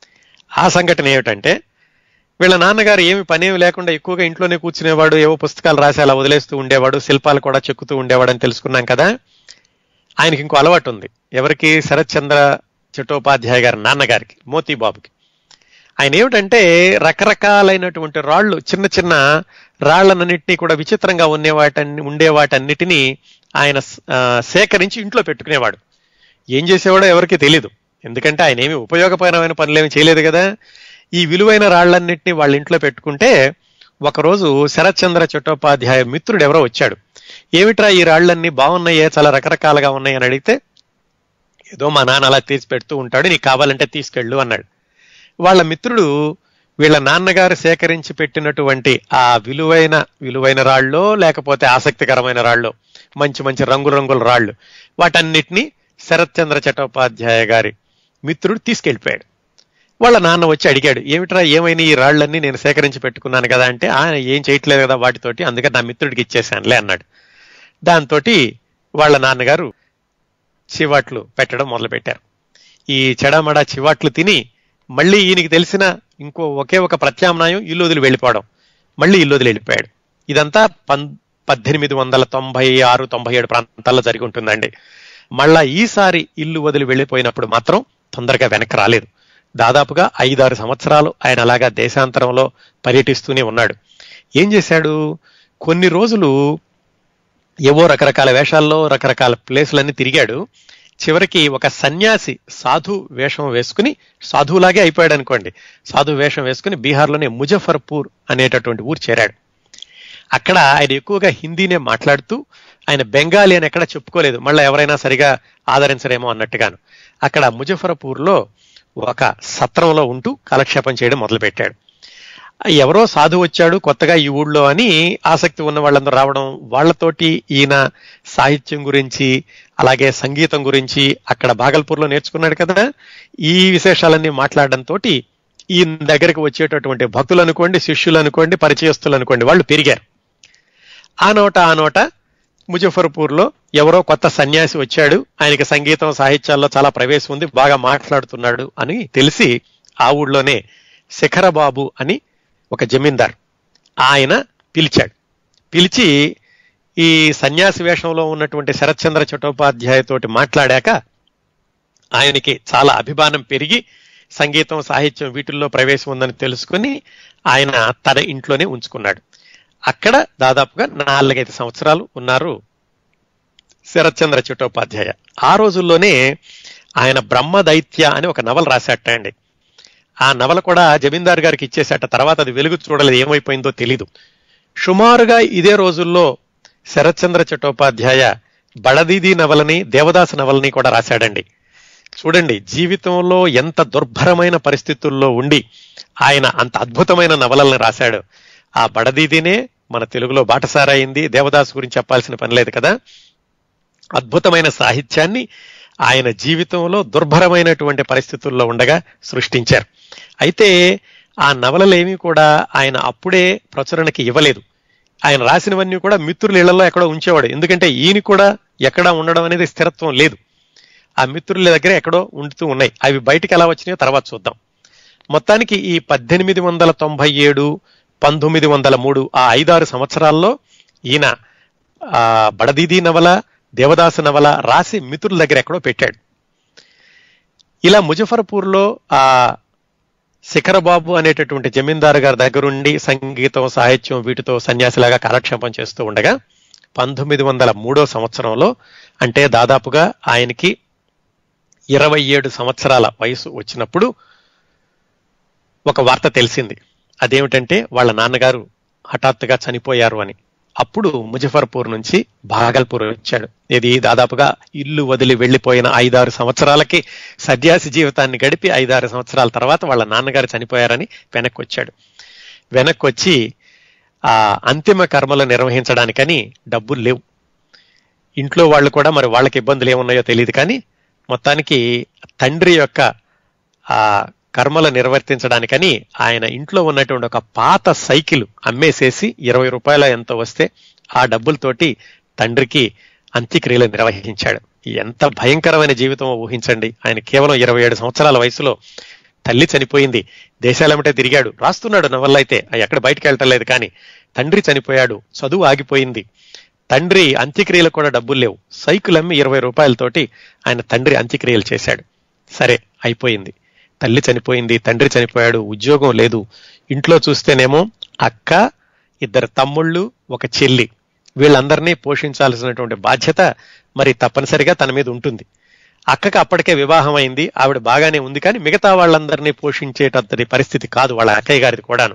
ఆ సంఘటన ఏమిటంటే వీళ్ళ నాన్నగారు ఏమి పనేమి లేకుండా ఎక్కువగా ఇంట్లోనే కూర్చునేవాడు ఏవో పుస్తకాలు రాసి అలా వదిలేస్తూ ఉండేవాడు శిల్పాలు కూడా చెక్కుతూ ఉండేవాడు అని తెలుసుకున్నాం కదా ఆయనకి ఇంకో అలవాటు ఉంది ఎవరికి శరత్ చంద్ర చట్టోపాధ్యాయ గారి నాన్నగారికి మోతీబాబుకి ఆయన ఏమిటంటే రకరకాలైనటువంటి రాళ్ళు చిన్న చిన్న రాళ్లన్నింటినీ కూడా విచిత్రంగా ఉండే వాటన్ని ఉండే వాటన్నిటినీ ఆయన సేకరించి ఇంట్లో పెట్టుకునేవాడు ఏం చేసేవాడో ఎవరికి తెలీదు ఎందుకంటే ఆయన ఏమి ఉపయోగకరమైన పనులేమి చేయలేదు కదా ఈ విలువైన రాళ్లన్నింటినీ వాళ్ళ ఇంట్లో పెట్టుకుంటే ఒకరోజు శరత్చంద్ర చట్టోపాధ్యాయ మిత్రుడు ఎవరో వచ్చాడు ఏమిట్రా ఈ రాళ్లన్నీ బాగున్నాయే చాలా రకరకాలుగా ఉన్నాయి అని అడిగితే ఏదో మా నాన్న అలా తీసి పెడుతూ ఉంటాడు నీకు కావాలంటే తీసుకెళ్ళు అన్నాడు వాళ్ళ మిత్రుడు వీళ్ళ నాన్నగారు సేకరించి పెట్టినటువంటి ఆ విలువైన విలువైన రాళ్ళో లేకపోతే ఆసక్తికరమైన రాళ్ళో మంచి మంచి రంగుల రంగుల రాళ్ళు వాటన్నిటినీ శరత్చంద్ర చట్టోపాధ్యాయ గారి మిత్రుడు తీసుకెళ్ళిపోయాడు వాళ్ళ నాన్న వచ్చి అడిగాడు ఏమిట్రా ఏమైనా ఈ రాళ్ళన్నీ నేను సేకరించి పెట్టుకున్నాను కదా అంటే ఆయన ఏం చేయట్లేదు కదా వాటితోటి అందుకని నా మిత్రుడికి ఇచ్చేసానులే అన్నాడు దాంతో వాళ్ళ నాన్నగారు చివాట్లు పెట్టడం మొదలుపెట్టారు ఈ చెడమడ చివాట్లు తిని మళ్ళీ ఈయనకి తెలిసిన ఇంకో ఒకే ఒక ప్రత్యామ్నాయం ఇల్లు వదిలి వెళ్ళిపోవడం మళ్ళీ ఇల్లు వదిలి వెళ్ళిపోయాడు ఇదంతా పం పద్దెనిమిది వందల తొంభై ఆరు తొంభై ఏడు ప్రాంతాల్లో జరిగి ఉంటుందండి మళ్ళా ఈసారి ఇల్లు వదిలి వెళ్ళిపోయినప్పుడు మాత్రం తొందరగా వెనక్కి రాలేదు దాదాపుగా ఐదారు సంవత్సరాలు ఆయన అలాగా దేశాంతరంలో పర్యటిస్తూనే ఉన్నాడు ఏం చేశాడు కొన్ని రోజులు ఏవో రకరకాల వేషాల్లో రకరకాల ప్లేసులన్నీ తిరిగాడు చివరికి ఒక సన్యాసి సాధు వేషం వేసుకుని సాధువులాగే అయిపోయాడు అనుకోండి సాధు వేషం వేసుకుని బీహార్లోనే ముజఫర్పూర్ అనేటటువంటి ఊరు చేరాడు అక్కడ ఆయన ఎక్కువగా హిందీనే మాట్లాడుతూ ఆయన బెంగాలీ అని ఎక్కడ చెప్పుకోలేదు మళ్ళీ ఎవరైనా సరిగా ఆదరించరేమో అన్నట్టుగాను అక్కడ ముజఫర్పూర్లో ఒక సత్రంలో ఉంటూ కాలక్షేపం చేయడం మొదలుపెట్టాడు ఎవరో సాధు వచ్చాడు కొత్తగా ఈ ఊళ్ళో అని ఆసక్తి ఉన్న వాళ్ళందరూ రావడం వాళ్లతోటి ఈయన సాహిత్యం గురించి అలాగే సంగీతం గురించి అక్కడ భాగల్పూర్లో నేర్చుకున్నాడు కదా ఈ విశేషాలన్నీ మాట్లాడడంతో ఈయన దగ్గరికి వచ్చేటటువంటి భక్తులు అనుకోండి శిష్యులు అనుకోండి పరిచయస్తులు అనుకోండి వాళ్ళు పెరిగారు ఆ నోట ఆ నోట ముజఫర్పూర్లో ఎవరో కొత్త సన్యాసి వచ్చాడు ఆయనకి సంగీతం సాహిత్యాల్లో చాలా ప్రవేశం ఉంది బాగా మాట్లాడుతున్నాడు అని తెలిసి ఆ ఊళ్ళోనే శిఖరబాబు అని ఒక జమీందార్ ఆయన పిలిచాడు పిలిచి ఈ సన్యాసి వేషంలో ఉన్నటువంటి శరత్చంద్ర చట్టోపాధ్యాయతోటి మాట్లాడాక ఆయనకి చాలా అభిమానం పెరిగి సంగీతం సాహిత్యం వీటిల్లో ప్రవేశం ఉందని తెలుసుకుని ఆయన తన ఇంట్లోనే ఉంచుకున్నాడు అక్కడ దాదాపుగా నాలుగైదు సంవత్సరాలు ఉన్నారు శరత్చంద్ర చట్టోపాధ్యాయ ఆ రోజుల్లోనే ఆయన బ్రహ్మదైత్య అని ఒక నవల రాశాట అండి ఆ నవల కూడా జమీందార్ గారికి ఇచ్చేసాట తర్వాత అది వెలుగు చూడలేదు ఏమైపోయిందో తెలీదు సుమారుగా ఇదే రోజుల్లో శరత్చంద్ర చట్టోపాధ్యాయ బడదీది నవలని దేవదాస నవలని కూడా రాశాడండి చూడండి జీవితంలో ఎంత దుర్భరమైన పరిస్థితుల్లో ఉండి ఆయన అంత అద్భుతమైన నవలల్ని రాశాడు ఆ బడదీదినే మన తెలుగులో బాటసారైంది దేవదాసు గురించి చెప్పాల్సిన పని లేదు కదా అద్భుతమైన సాహిత్యాన్ని ఆయన జీవితంలో దుర్భరమైనటువంటి పరిస్థితుల్లో ఉండగా సృష్టించారు అయితే ఆ నవలలేమీ కూడా ఆయన అప్పుడే ప్రచురణకి ఇవ్వలేదు ఆయన రాసినవన్నీ కూడా మిత్రుల ఇళ్లలో ఎక్కడో ఉంచేవాడు ఎందుకంటే ఈయన కూడా ఎక్కడా ఉండడం అనేది స్థిరత్వం లేదు ఆ మిత్రుల దగ్గర ఎక్కడో ఉండుతూ ఉన్నాయి అవి బయటికి ఎలా వచ్చినాయో తర్వాత చూద్దాం మొత్తానికి ఈ పద్దెనిమిది వందల తొంభై ఏడు పంతొమ్మిది వందల మూడు ఆ ఐదారు సంవత్సరాల్లో ఈయన ఆ బడదీది నవల దేవదాసు నవల రాసి మిత్రుల దగ్గర ఎక్కడో పెట్టాడు ఇలా ముజఫర్పూర్లో ఆ శిఖరబాబు అనేటటువంటి జమీందారు గారి దగ్గరుండి సంగీతం సాహిత్యం వీటితో సన్యాసిలాగా కాలక్షేపం చేస్తూ ఉండగా పంతొమ్మిది వందల మూడో సంవత్సరంలో అంటే దాదాపుగా ఆయనకి ఇరవై ఏడు సంవత్సరాల వయసు వచ్చినప్పుడు ఒక వార్త తెలిసింది అదేమిటంటే వాళ్ళ నాన్నగారు హఠాత్తుగా చనిపోయారు అని అప్పుడు ముజఫర్పూర్ నుంచి భాగల్పూర్ వచ్చాడు ఇది దాదాపుగా ఇల్లు వదిలి వెళ్లిపోయిన ఐదారు సంవత్సరాలకి సన్యాసి జీవితాన్ని గడిపి ఐదారు సంవత్సరాల తర్వాత వాళ్ళ నాన్నగారు చనిపోయారని వెనక్కి వచ్చాడు వెనక్కి వచ్చి ఆ అంతిమ కర్మలు నిర్వహించడానికని డబ్బులు లేవు ఇంట్లో వాళ్ళు కూడా మరి వాళ్ళకి ఇబ్బందులు ఏమున్నాయో తెలియదు కానీ మొత్తానికి తండ్రి యొక్క ఆ కర్మలు నిర్వర్తించడానికని ఆయన ఇంట్లో ఉన్నటువంటి ఒక పాత సైకిల్ అమ్మేసేసి ఇరవై రూపాయల ఎంత వస్తే ఆ డబ్బులతోటి తండ్రికి అంత్యక్రియలు నిర్వహించాడు ఎంత భయంకరమైన జీవితం ఊహించండి ఆయన కేవలం ఇరవై ఏడు సంవత్సరాల వయసులో తల్లి చనిపోయింది దేశాలమిటే తిరిగాడు రాస్తున్నాడు నవల్ల అయితే ఎక్కడ బయటకు వెళ్ళటం లేదు కానీ తండ్రి చనిపోయాడు చదువు ఆగిపోయింది తండ్రి అంత్యక్రియలు కూడా డబ్బులు లేవు సైకిల్ అమ్మి ఇరవై రూపాయలతోటి ఆయన తండ్రి అంత్యక్రియలు చేశాడు సరే అయిపోయింది తల్లి చనిపోయింది తండ్రి చనిపోయాడు ఉద్యోగం లేదు ఇంట్లో చూస్తేనేమో అక్క ఇద్దరు తమ్ముళ్ళు ఒక చెల్లి వీళ్ళందరినీ పోషించాల్సినటువంటి బాధ్యత మరి తప్పనిసరిగా తన మీద ఉంటుంది అక్కకి అప్పటికే వివాహం అయింది ఆవిడ బాగానే ఉంది కానీ మిగతా వాళ్ళందరినీ పోషించేటంతటి పరిస్థితి కాదు వాళ్ళ అక్కయ్య గారిది కూడాను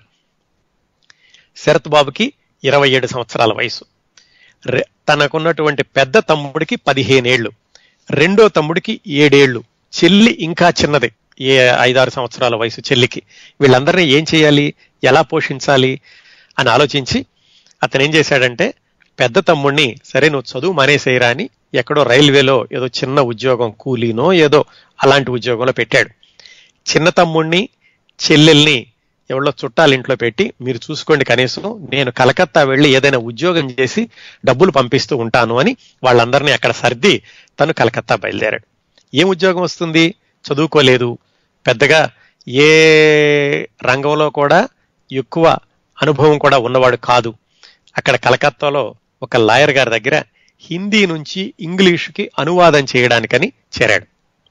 శరత్ బాబుకి ఇరవై ఏడు సంవత్సరాల వయసు తనకున్నటువంటి పెద్ద తమ్ముడికి పదిహేనేళ్లు రెండో తమ్ముడికి ఏడేళ్లు చెల్లి ఇంకా చిన్నది ఏ ఐదారు సంవత్సరాల వయసు చెల్లికి వీళ్ళందరినీ ఏం చేయాలి ఎలా పోషించాలి అని ఆలోచించి అతను ఏం చేశాడంటే పెద్ద తమ్ముడిని సరే నువ్వు చదువు మానేసేయరా అని ఎక్కడో రైల్వేలో ఏదో చిన్న ఉద్యోగం కూలీనో ఏదో అలాంటి ఉద్యోగంలో పెట్టాడు చిన్న తమ్ముడిని చెల్లెల్ని ఎవరో చుట్టాల ఇంట్లో పెట్టి మీరు చూసుకోండి కనీసం నేను కలకత్తా వెళ్ళి ఏదైనా ఉద్యోగం చేసి డబ్బులు పంపిస్తూ ఉంటాను అని వాళ్ళందరినీ అక్కడ సర్ది తను కలకత్తా బయలుదేరాడు ఏం ఉద్యోగం వస్తుంది చదువుకోలేదు పెద్దగా ఏ రంగంలో కూడా ఎక్కువ అనుభవం కూడా ఉన్నవాడు కాదు అక్కడ కలకత్తాలో ఒక లాయర్ గారి దగ్గర హిందీ నుంచి ఇంగ్లీషుకి అనువాదం చేయడానికని చేరాడు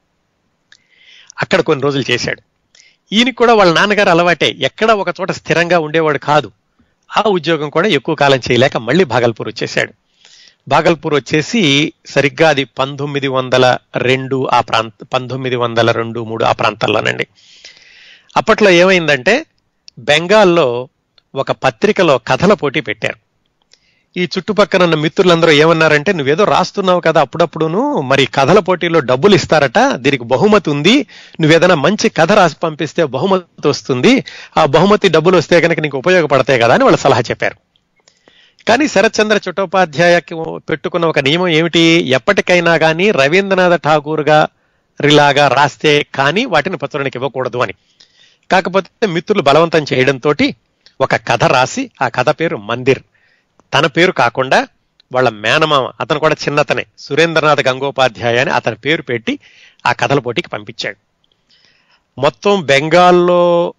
అక్కడ కొన్ని రోజులు చేశాడు ఈయనకి కూడా వాళ్ళ నాన్నగారు అలవాటే ఎక్కడ ఒక చోట స్థిరంగా ఉండేవాడు కాదు ఆ ఉద్యోగం కూడా ఎక్కువ కాలం చేయలేక మళ్ళీ భాగల్పూర్ వచ్చేసాడు భాగల్పూర్ వచ్చేసి సరిగ్గా అది పంతొమ్మిది వందల రెండు ఆ ప్రాంత పంతొమ్మిది వందల రెండు మూడు ఆ ప్రాంతాల్లోనండి అప్పట్లో ఏమైందంటే బెంగాల్లో ఒక పత్రికలో కథల పోటీ పెట్టారు ఈ చుట్టుపక్కల ఉన్న మిత్రులందరూ ఏమన్నారంటే నువ్వేదో రాస్తున్నావు కదా అప్పుడప్పుడును మరి కథల పోటీలో డబ్బులు ఇస్తారట దీనికి బహుమతి ఉంది నువ్వేదైనా మంచి కథ రాసి పంపిస్తే బహుమతి వస్తుంది ఆ బహుమతి డబ్బులు వస్తే కనుక నీకు ఉపయోగపడతాయి కదా అని వాళ్ళు సలహా చెప్పారు కానీ శరత్చంద్ర చట్టోపాధ్యాయకి పెట్టుకున్న ఒక నియమం ఏమిటి ఎప్పటికైనా కానీ రవీంద్రనాథ్ ఠాగూర్ గా రిలాగా రాస్తే కానీ వాటిని పత్రునికి ఇవ్వకూడదు అని కాకపోతే మిత్రులు బలవంతం చేయడంతో ఒక కథ రాసి ఆ కథ పేరు మందిర్ తన పేరు కాకుండా వాళ్ళ మేనమామ అతను కూడా చిన్నతనే సురేంద్రనాథ్ గంగోపాధ్యాయ అని అతని పేరు పెట్టి ఆ కథల పోటీకి పంపించాడు మొత్తం బెంగాల్లో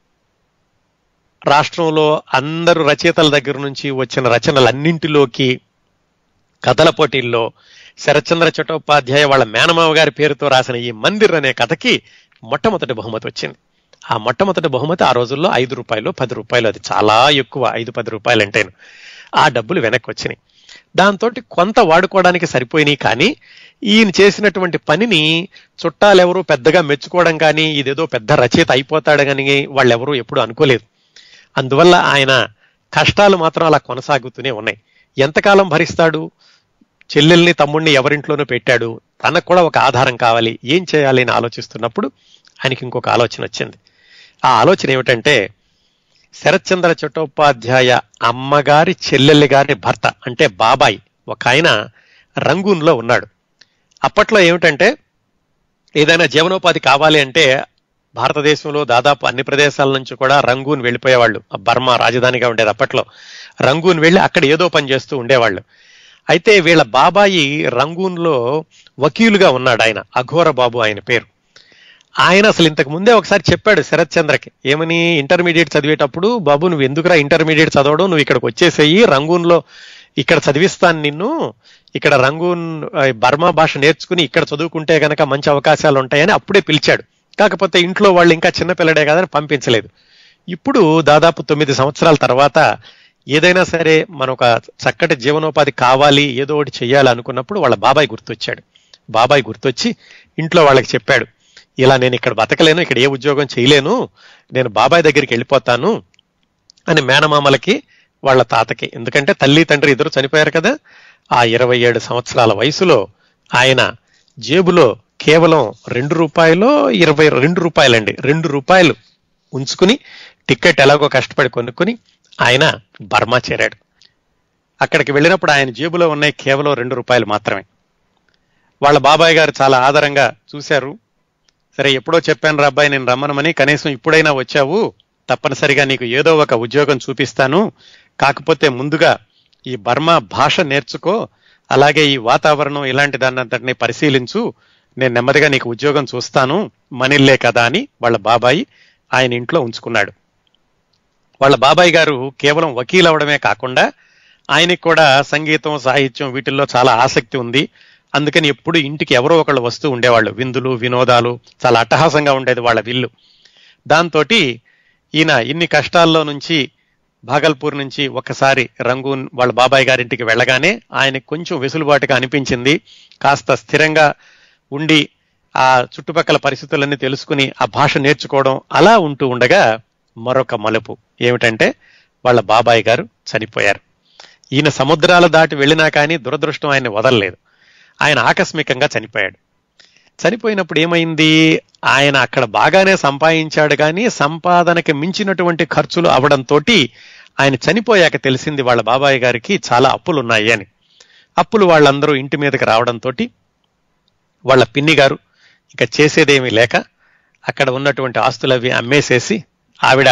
రాష్ట్రంలో అందరు రచయితల దగ్గర నుంచి వచ్చిన రచనలన్నింటిలోకి కథల పోటీల్లో శరత్చంద్ర చట్టోపాధ్యాయ వాళ్ళ మేనమామ గారి పేరుతో రాసిన ఈ మందిర్ అనే కథకి మొట్టమొదటి బహుమతి వచ్చింది ఆ మొట్టమొదటి బహుమతి ఆ రోజుల్లో ఐదు రూపాయలు పది రూపాయలు అది చాలా ఎక్కువ ఐదు పది రూపాయలు అంటేను ఆ డబ్బులు వెనక్కి వచ్చినాయి దాంతో కొంత వాడుకోవడానికి సరిపోయినాయి కానీ ఈయన చేసినటువంటి పనిని చుట్టాలెవరూ పెద్దగా మెచ్చుకోవడం కానీ ఇదేదో పెద్ద రచయిత అయిపోతాడు కానీ వాళ్ళెవరూ ఎప్పుడు అనుకోలేదు అందువల్ల ఆయన కష్టాలు మాత్రం అలా కొనసాగుతూనే ఉన్నాయి ఎంతకాలం భరిస్తాడు చెల్లెల్ని తమ్ముడిని ఎవరింట్లోనూ పెట్టాడు తనకు కూడా ఒక ఆధారం కావాలి ఏం చేయాలి అని ఆలోచిస్తున్నప్పుడు ఆయనకి ఇంకొక ఆలోచన వచ్చింది ఆ ఆలోచన ఏమిటంటే శరత్చంద్ర చట్టోపాధ్యాయ అమ్మగారి చెల్లెల్లి గారి భర్త అంటే బాబాయ్ ఒక ఆయన రంగూన్లో ఉన్నాడు అప్పట్లో ఏమిటంటే ఏదైనా జీవనోపాధి కావాలి అంటే భారతదేశంలో దాదాపు అన్ని ప్రదేశాల నుంచి కూడా రంగూన్ వెళ్ళిపోయేవాళ్ళు ఆ బర్మా రాజధానిగా ఉండేది అప్పట్లో రంగూన్ వెళ్ళి అక్కడ ఏదో పని చేస్తూ ఉండేవాళ్ళు అయితే వీళ్ళ బాబాయి రంగూన్లో వకీలుగా ఉన్నాడు ఆయన అఘోర బాబు ఆయన పేరు ఆయన అసలు ఇంతకు ముందే ఒకసారి చెప్పాడు శరత్ చంద్రకి ఏమని ఇంటర్మీడియట్ చదివేటప్పుడు బాబు నువ్వు ఎందుకురా ఇంటర్మీడియట్ చదవడం నువ్వు ఇక్కడికి వచ్చేసేయి రంగూన్లో ఇక్కడ చదివిస్తాను నిన్ను ఇక్కడ రంగూన్ ఆ, బర్మా భాష నేర్చుకుని ఇక్కడ చదువుకుంటే గనక మంచి అవకాశాలు ఉంటాయని అప్పుడే పిలిచాడు కాకపోతే ఇంట్లో వాళ్ళు ఇంకా చిన్నపిల్లడే కదని పంపించలేదు ఇప్పుడు దాదాపు తొమ్మిది సంవత్సరాల తర్వాత ఏదైనా సరే మన ఒక చక్కటి జీవనోపాధి కావాలి ఏదో ఒకటి చెయ్యాలి అనుకున్నప్పుడు వాళ్ళ బాబాయ్ గుర్తొచ్చాడు బాబాయ్ గుర్తొచ్చి ఇంట్లో వాళ్ళకి చెప్పాడు ఇలా నేను ఇక్కడ బతకలేను ఇక్కడ ఏ ఉద్యోగం చేయలేను నేను బాబాయ్ దగ్గరికి వెళ్ళిపోతాను అని మేనమామలకి వాళ్ళ తాతకి ఎందుకంటే తల్లి తండ్రి ఇద్దరు చనిపోయారు కదా ఆ ఇరవై ఏడు సంవత్సరాల వయసులో ఆయన జేబులో కేవలం రెండు రూపాయలు ఇరవై రెండు రూపాయలండి రెండు రూపాయలు ఉంచుకుని టికెట్ ఎలాగో కష్టపడి కొనుక్కుని ఆయన బర్మా చేరాడు అక్కడికి వెళ్ళినప్పుడు ఆయన జేబులో ఉన్నాయి కేవలం రెండు రూపాయలు మాత్రమే వాళ్ళ బాబాయ్ గారు చాలా ఆదరంగా చూశారు సరే ఎప్పుడో చెప్పాను రా అబ్బాయి నేను రమ్మనమని కనీసం ఇప్పుడైనా వచ్చావు తప్పనిసరిగా నీకు ఏదో ఒక ఉద్యోగం చూపిస్తాను కాకపోతే ముందుగా ఈ బర్మా భాష నేర్చుకో అలాగే ఈ వాతావరణం ఇలాంటి దాన్ని అంతటిని పరిశీలించు నేను నెమ్మదిగా నీకు ఉద్యోగం చూస్తాను మనిల్లే కదా అని వాళ్ళ బాబాయి ఆయన ఇంట్లో ఉంచుకున్నాడు వాళ్ళ బాబాయ్ గారు కేవలం వకీల్ అవడమే కాకుండా ఆయనకి కూడా సంగీతం సాహిత్యం వీటిల్లో చాలా ఆసక్తి ఉంది అందుకని ఎప్పుడు ఇంటికి ఎవరో ఒకళ్ళు వస్తూ ఉండేవాళ్ళు విందులు వినోదాలు చాలా అట్టహాసంగా ఉండేది వాళ్ళ విల్లు దాంతో ఈయన ఇన్ని కష్టాల్లో నుంచి భాగల్పూర్ నుంచి ఒకసారి రంగూన్ వాళ్ళ బాబాయ్ గారింటికి వెళ్ళగానే ఆయనకి కొంచెం వెసులుబాటుగా అనిపించింది కాస్త స్థిరంగా ఉండి ఆ చుట్టుపక్కల పరిస్థితులన్నీ తెలుసుకుని ఆ భాష నేర్చుకోవడం అలా ఉంటూ ఉండగా మరొక మలుపు ఏమిటంటే వాళ్ళ బాబాయ్ గారు చనిపోయారు ఈయన సముద్రాలు దాటి వెళ్ళినా కానీ దురదృష్టం ఆయన్ని వదలలేదు ఆయన ఆకస్మికంగా చనిపోయాడు చనిపోయినప్పుడు ఏమైంది ఆయన అక్కడ బాగానే సంపాదించాడు కానీ సంపాదనకి మించినటువంటి ఖర్చులు అవడంతో ఆయన చనిపోయాక తెలిసింది వాళ్ళ బాబాయ్ గారికి చాలా అప్పులు ఉన్నాయి అని అప్పులు వాళ్ళందరూ ఇంటి మీదకి రావడంతో వాళ్ళ పిన్ని గారు ఇక చేసేదేమీ లేక అక్కడ ఉన్నటువంటి ఆస్తులు అవి అమ్మేసేసి ఆవిడ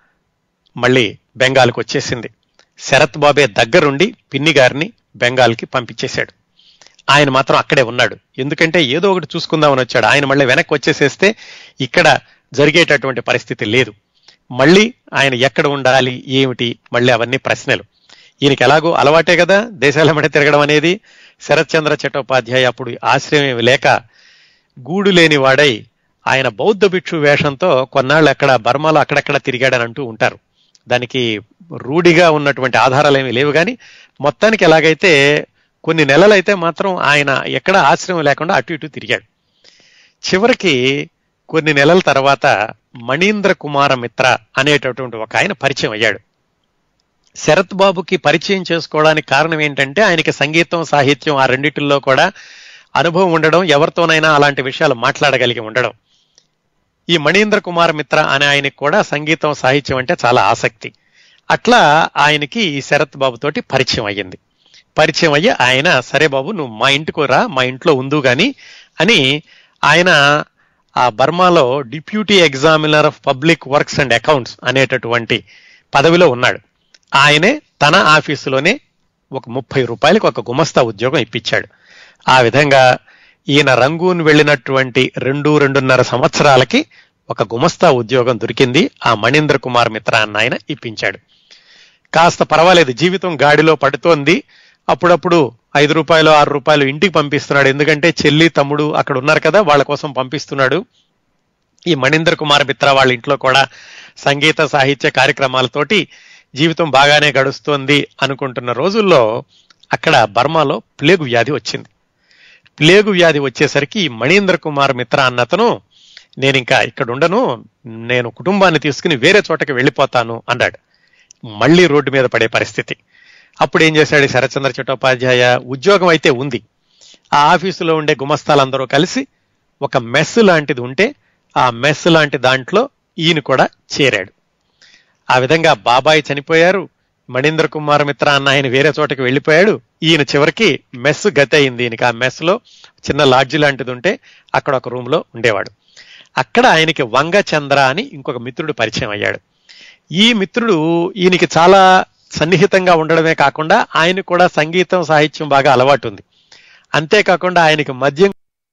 మళ్ళీ బెంగాల్కి వచ్చేసింది శరత్ బాబే దగ్గరుండి పిన్ని గారిని బెంగాల్కి పంపించేశాడు ఆయన మాత్రం అక్కడే ఉన్నాడు ఎందుకంటే ఏదో ఒకటి చూసుకుందామని వచ్చాడు ఆయన మళ్ళీ వెనక్కి వచ్చేసేస్తే ఇక్కడ జరిగేటటువంటి పరిస్థితి లేదు మళ్ళీ ఆయన ఎక్కడ ఉండాలి ఏమిటి మళ్ళీ అవన్నీ ప్రశ్నలు ఈయనకి ఎలాగో అలవాటే కదా దేశాల మధ్య తిరగడం అనేది శరత్చంద్ర చట్టోపాధ్యాయ అప్పుడు ఆశ్రయం ఏమీ లేక గూడు లేని వాడై ఆయన బౌద్ధ భిక్షు వేషంతో కొన్నాళ్ళు అక్కడ బర్మాలో అక్కడక్కడ తిరిగాడని అంటూ ఉంటారు దానికి రూఢిగా ఉన్నటువంటి ఆధారాలు ఏమీ లేవు కానీ మొత్తానికి ఎలాగైతే కొన్ని నెలలైతే మాత్రం ఆయన ఎక్కడ ఆశ్రయం లేకుండా అటు ఇటు తిరిగాడు చివరికి కొన్ని నెలల తర్వాత మణీంద్ర కుమార మిత్ర అనేటటువంటి ఒక ఆయన పరిచయం అయ్యాడు శరత్ బాబుకి పరిచయం చేసుకోవడానికి కారణం ఏంటంటే ఆయనకి సంగీతం సాహిత్యం ఆ రెండిటిల్లో కూడా అనుభవం ఉండడం ఎవరితోనైనా అలాంటి విషయాలు మాట్లాడగలిగి ఉండడం ఈ మణీంద్ర కుమార్ మిత్ర అనే ఆయనకి కూడా సంగీతం సాహిత్యం అంటే చాలా ఆసక్తి అట్లా ఆయనకి ఈ శరత్ బాబు తోటి పరిచయం అయ్యింది పరిచయం అయ్యి ఆయన సరే బాబు నువ్వు మా ఇంటికి రా మా ఇంట్లో ఉందు గాని అని ఆయన ఆ బర్మాలో deputy examiner of public works and accounts అనేటటువంటి పదవిలో ఉన్నాడు ఆయనే తన ఆఫీసులోనే ఒక ముప్పై రూపాయలకు ఒక గుమస్తా ఉద్యోగం ఇప్పించాడు ఆ విధంగా ఈయన రంగూన్ వెళ్ళినటువంటి రెండు రెండున్నర సంవత్సరాలకి ఒక గుమస్తా ఉద్యోగం దొరికింది ఆ మణీంద్ర కుమార్ మిత్ర అన్న ఆయన ఇప్పించాడు కాస్త పర్వాలేదు జీవితం గాడిలో పడుతోంది అప్పుడప్పుడు ఐదు రూపాయలు ఆరు రూపాయలు ఇంటికి పంపిస్తున్నాడు ఎందుకంటే చెల్లి తమ్ముడు అక్కడ ఉన్నారు కదా వాళ్ళ కోసం పంపిస్తున్నాడు ఈ మణీంద్ర కుమార్ మిత్ర వాళ్ళ ఇంట్లో కూడా సంగీత సాహిత్య కార్యక్రమాలతోటి జీవితం బాగానే గడుస్తోంది అనుకుంటున్న రోజుల్లో అక్కడ బర్మాలో ప్లేగు వ్యాధి వచ్చింది ప్లేగు వ్యాధి వచ్చేసరికి ఈ మణీంద్ర కుమార్ మిత్ర అన్నతను నేను ఇంకా ఇక్కడ ఉండను నేను కుటుంబాన్ని తీసుకుని వేరే చోటకి వెళ్ళిపోతాను అన్నాడు మళ్ళీ రోడ్డు మీద పడే పరిస్థితి అప్పుడు ఏం చేశాడు ఈ శరత్చంద్ర చట్టోపాధ్యాయ ఉద్యోగం అయితే ఉంది ఆ ఆఫీసులో ఉండే గుమస్తాలందరూ కలిసి ఒక మెస్ లాంటిది ఉంటే ఆ మెస్ లాంటి దాంట్లో ఈయన కూడా చేరాడు ఆ విధంగా బాబాయ్ చనిపోయారు మణీంద్ర కుమార్ మిత్ర అన్న ఆయన వేరే చోటకి వెళ్ళిపోయాడు ఈయన చివరికి మెస్ గతి అయింది ఈయనకి ఆ మెస్ లో చిన్న లాడ్జి లాంటిది ఉంటే అక్కడ ఒక రూమ్ లో ఉండేవాడు అక్కడ ఆయనకి వంగ చంద్ర అని ఇంకొక మిత్రుడు పరిచయం అయ్యాడు ఈ మిత్రుడు ఈయనకి చాలా సన్నిహితంగా ఉండడమే కాకుండా ఆయన కూడా సంగీతం సాహిత్యం బాగా అలవాటు ఉంది అంతేకాకుండా ఆయనకి మద్యం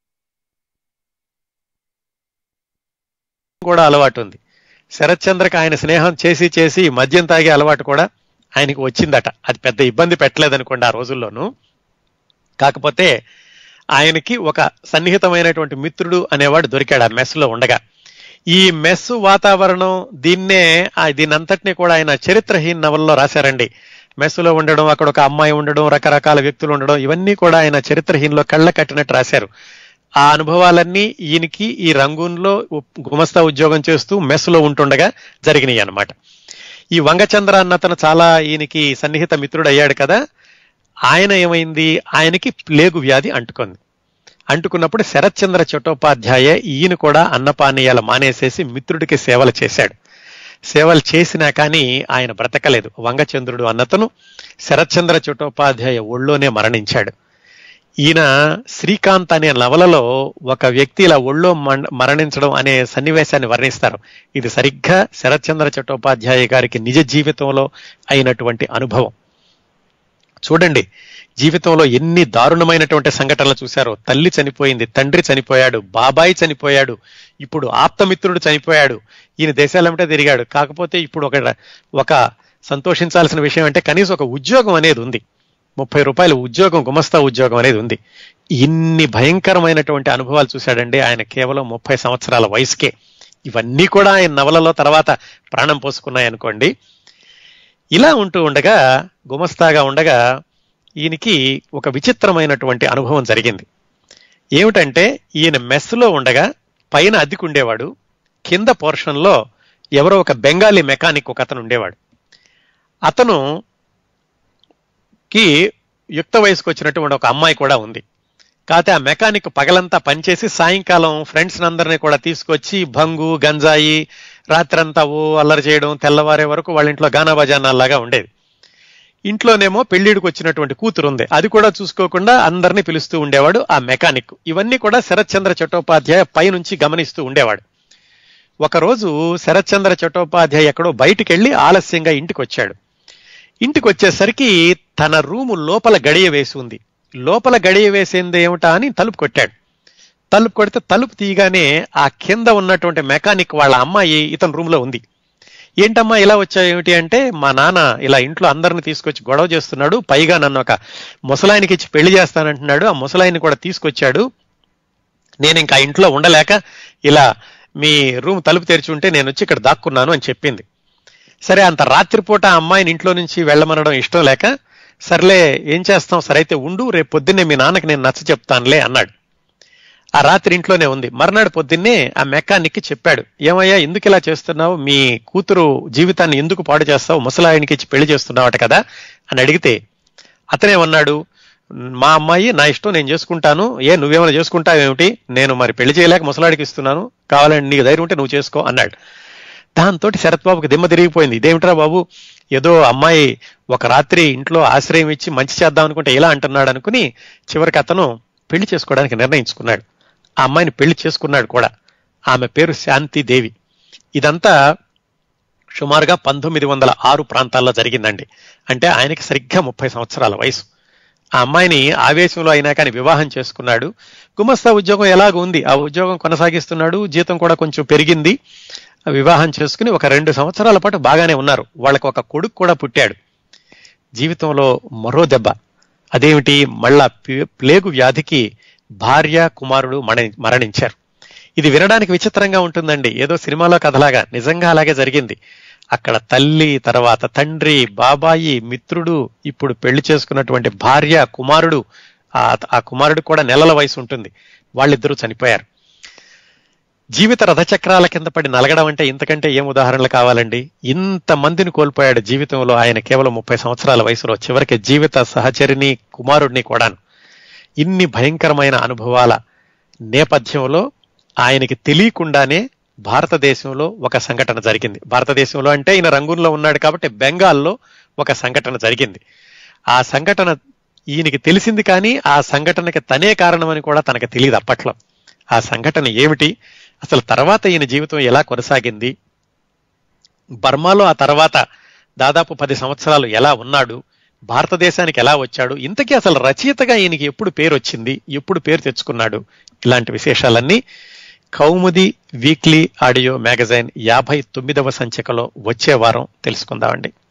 కూడా అలవాటు ఉంది శరత్చంద్రకి ఆయన స్నేహం చేసి చేసి మద్యం తాగే అలవాటు కూడా ఆయనకి వచ్చిందట అది పెద్ద ఇబ్బంది పెట్టలేదనుకోండి ఆ రోజుల్లోనూ కాకపోతే ఆయనకి ఒక సన్నిహితమైనటువంటి మిత్రుడు అనేవాడు దొరికాడు ఆ మెస్ లో ఉండగా ఈ మెస్ వాతావరణం దీన్నే ఆ దీనంతటినీ కూడా ఆయన చరిత్రహీన్ నవల్లో రాశారండి మెస్సులో ఉండడం అక్కడ ఒక అమ్మాయి ఉండడం రకరకాల వ్యక్తులు ఉండడం ఇవన్నీ కూడా ఆయన చరిత్రహీన్లో కళ్ళ కట్టినట్టు రాశారు ఆ అనుభవాలన్నీ ఈయనకి ఈ రంగూన్లో గుమస్తా ఉద్యోగం చేస్తూ మెస్సులో ఉంటుండగా జరిగినాయి అన్నమాట ఈ వంగచంద్ర అన్న అతను చాలా ఈయనకి సన్నిహిత మిత్రుడు అయ్యాడు కదా ఆయన ఏమైంది ఆయనకి ప్లేగు వ్యాధి అంటుకుంది అంటుకున్నప్పుడు శరత్చంద్ర చట్టోపాధ్యాయ ఈయన కూడా అన్నపానీయాలు మానేసేసి మిత్రుడికి సేవలు చేశాడు సేవలు చేసినా కానీ ఆయన బ్రతకలేదు వంగచంద్రుడు అన్నతను శరత్చంద్ర చట్టోపాధ్యాయ ఒళ్ళోనే మరణించాడు ఈయన శ్రీకాంత్ అనే నవలలో ఒక వ్యక్తి ఇలా ఒళ్ళో మరణించడం అనే సన్నివేశాన్ని వర్ణిస్తారు ఇది సరిగ్గా శరత్చంద్ర చట్టోపాధ్యాయ గారికి నిజ జీవితంలో అయినటువంటి అనుభవం చూడండి జీవితంలో ఎన్ని దారుణమైనటువంటి సంఘటనలు చూశారో తల్లి చనిపోయింది తండ్రి చనిపోయాడు బాబాయి చనిపోయాడు ఇప్పుడు ఆప్తమిత్రుడు చనిపోయాడు ఈయన దేశాలంటే తిరిగాడు కాకపోతే ఇప్పుడు ఒక ఒక సంతోషించాల్సిన విషయం అంటే కనీసం ఒక ఉద్యోగం అనేది ఉంది ముప్పై రూపాయల ఉద్యోగం గుమస్తా ఉద్యోగం అనేది ఉంది ఇన్ని భయంకరమైనటువంటి అనుభవాలు చూశాడండి ఆయన కేవలం ముప్పై సంవత్సరాల వయసుకే ఇవన్నీ కూడా ఆయన నవలలో తర్వాత ప్రాణం పోసుకున్నాయనుకోండి ఇలా ఉంటూ ఉండగా గుమస్తాగా ఉండగా ఈయనకి ఒక విచిత్రమైనటువంటి అనుభవం జరిగింది ఏమిటంటే ఈయన మెస్లో ఉండగా పైన అద్దెకుండేవాడు కింద పోర్షన్లో ఎవరో ఒక బెంగాలీ మెకానిక్ ఒక అతను ఉండేవాడు అతను కి యుక్త వయసుకు వచ్చినటువంటి ఒక అమ్మాయి కూడా ఉంది కాకపోతే ఆ మెకానిక్ పగలంతా పనిచేసి సాయంకాలం ఫ్రెండ్స్ అందరినీ కూడా తీసుకొచ్చి భంగు గంజాయి రాత్రంతా ఓ అల్లరి చేయడం తెల్లవారే వరకు వాళ్ళ ఇంట్లో గానా బజానాల్లాగా ఉండేది ఇంట్లోనేమో పెళ్లిడికి వచ్చినటువంటి కూతురు ఉంది అది కూడా చూసుకోకుండా అందరినీ పిలుస్తూ ఉండేవాడు ఆ మెకానిక్ ఇవన్నీ కూడా శరత్చంద్ర చట్టోపాధ్యాయ పైనుంచి గమనిస్తూ ఉండేవాడు ఒకరోజు శరత్చంద్ర చట్టోపాధ్యాయ ఎక్కడో బయటికి వెళ్ళి ఆలస్యంగా ఇంటికి వచ్చాడు ఇంటికి వచ్చేసరికి తన రూము లోపల గడియ వేసి ఉంది లోపల గడియ వేసింది ఏమిటా అని తలుపు కొట్టాడు తలుపు కొడితే తలుపు తీయగానే ఆ కింద ఉన్నటువంటి మెకానిక్ వాళ్ళ అమ్మాయి ఇతని రూమ్ లో ఉంది ఏంటమ్మా ఇలా వచ్చావు ఏమిటి అంటే మా నాన్న ఇలా ఇంట్లో అందరిని తీసుకొచ్చి గొడవ చేస్తున్నాడు పైగా నన్ను ఒక ముసలాయనికి ఇచ్చి పెళ్లి చేస్తానంటున్నాడు ఆ ముసలాయిని కూడా తీసుకొచ్చాడు నేను ఇంకా ఇంట్లో ఉండలేక ఇలా మీ రూమ్ తలుపు తెరిచి ఉంటే నేను వచ్చి ఇక్కడ దాక్కున్నాను అని చెప్పింది సరే అంత రాత్రిపూట ఆ అమ్మాయిని ఇంట్లో నుంచి వెళ్ళమనడం ఇష్టం లేక సర్లే ఏం చేస్తాం సరైతే ఉండు రేపు పొద్దున్నే మీ నాన్నకి నేను నచ్చ చెప్తానులే అన్నాడు ఆ రాత్రి ఇంట్లోనే ఉంది మర్నాడు పొద్దున్నే ఆ మెకానిక్ చెప్పాడు ఏమయ్యా ఎందుకు ఇలా చేస్తున్నావు మీ కూతురు జీవితాన్ని ఎందుకు పాడు చేస్తావు ముసలాయనికి ఇచ్చి పెళ్లి చేస్తున్నావట కదా అని అడిగితే అతనే ఉన్నాడు మా అమ్మాయి నా ఇష్టం నేను చేసుకుంటాను ఏ నువ్వేమైనా చేసుకుంటావేమిటి నేను మరి పెళ్లి చేయలేక ముసలాడికి ఇస్తున్నాను కావాలని నీకు ధైర్యం ఉంటే నువ్వు చేసుకో అన్నాడు దాంతో శరత్ బాబుకి దిమ్మ తిరిగిపోయింది ఇదేమిట్రా బాబు ఏదో అమ్మాయి ఒక రాత్రి ఇంట్లో ఆశ్రయం ఇచ్చి మంచి చేద్దాం అనుకుంటే ఇలా అంటున్నాడు అనుకుని చివరికి అతను పెళ్లి చేసుకోవడానికి నిర్ణయించుకున్నాడు ఆ అమ్మాయిని పెళ్లి చేసుకున్నాడు కూడా ఆమె పేరు శాంతిదేవి ఇదంతా సుమారుగా పంతొమ్మిది వందల ఆరు ప్రాంతాల్లో జరిగిందండి అంటే ఆయనకి సరిగ్గా ముప్పై సంవత్సరాల వయసు ఆ అమ్మాయిని ఆవేశంలో అయినా కానీ వివాహం చేసుకున్నాడు గుమస్తా ఉద్యోగం ఎలాగ ఉంది ఆ ఉద్యోగం కొనసాగిస్తున్నాడు జీతం కూడా కొంచెం పెరిగింది వివాహం చేసుకుని ఒక రెండు సంవత్సరాల పాటు బాగానే ఉన్నారు వాళ్ళకి ఒక కొడుకు కూడా పుట్టాడు జీవితంలో మరో దెబ్బ అదేమిటి మళ్ళా ప్లేగు వ్యాధికి భార్య కుమారుడు మరణించారు ఇది వినడానికి విచిత్రంగా ఉంటుందండి ఏదో సినిమాలో కథలాగా నిజంగా అలాగే జరిగింది అక్కడ తల్లి తర్వాత తండ్రి బాబాయి మిత్రుడు ఇప్పుడు పెళ్లి చేసుకున్నటువంటి భార్య కుమారుడు ఆ ఆ కుమారుడు కూడా నెలల వయసు ఉంటుంది వాళ్ళిద్దరూ చనిపోయారు జీవిత రథచక్రాల కింద పడి నలగడం అంటే ఇంతకంటే ఏం ఉదాహరణలు కావాలండి ఇంత మందిని కోల్పోయాడు జీవితంలో ఆయన కేవలం ముప్పై సంవత్సరాల వయసులో చివరికి జీవిత సహచరిని కుమారుడిని కూడాను ఇన్ని భయంకరమైన అనుభవాల నేపథ్యంలో ఆయనకి తెలియకుండానే భారతదేశంలో ఒక సంఘటన జరిగింది భారతదేశంలో అంటే ఈయన రంగూన్లో ఉన్నాడు కాబట్టి బెంగాల్లో ఒక సంఘటన జరిగింది ఆ సంఘటన ఈయనకి తెలిసింది కానీ ఆ సంఘటనకి తనే కారణమని కూడా తనకు తెలియదు అప్పట్లో ఆ సంఘటన ఏమిటి అసలు తర్వాత ఈయన జీవితం ఎలా కొనసాగింది బర్మాలో ఆ తర్వాత దాదాపు పది సంవత్సరాలు ఎలా ఉన్నాడు భారతదేశానికి ఎలా వచ్చాడు ఇంతకీ అసలు రచయితగా ఈయనకి ఎప్పుడు పేరు వచ్చింది ఎప్పుడు పేరు తెచ్చుకున్నాడు ఇలాంటి విశేషాలన్నీ కౌముది వీక్లీ ఆడియో మ్యాగజైన్ యాభై తొమ్మిదవ సంచికలో వచ్చే వారం తెలుసుకుందామండి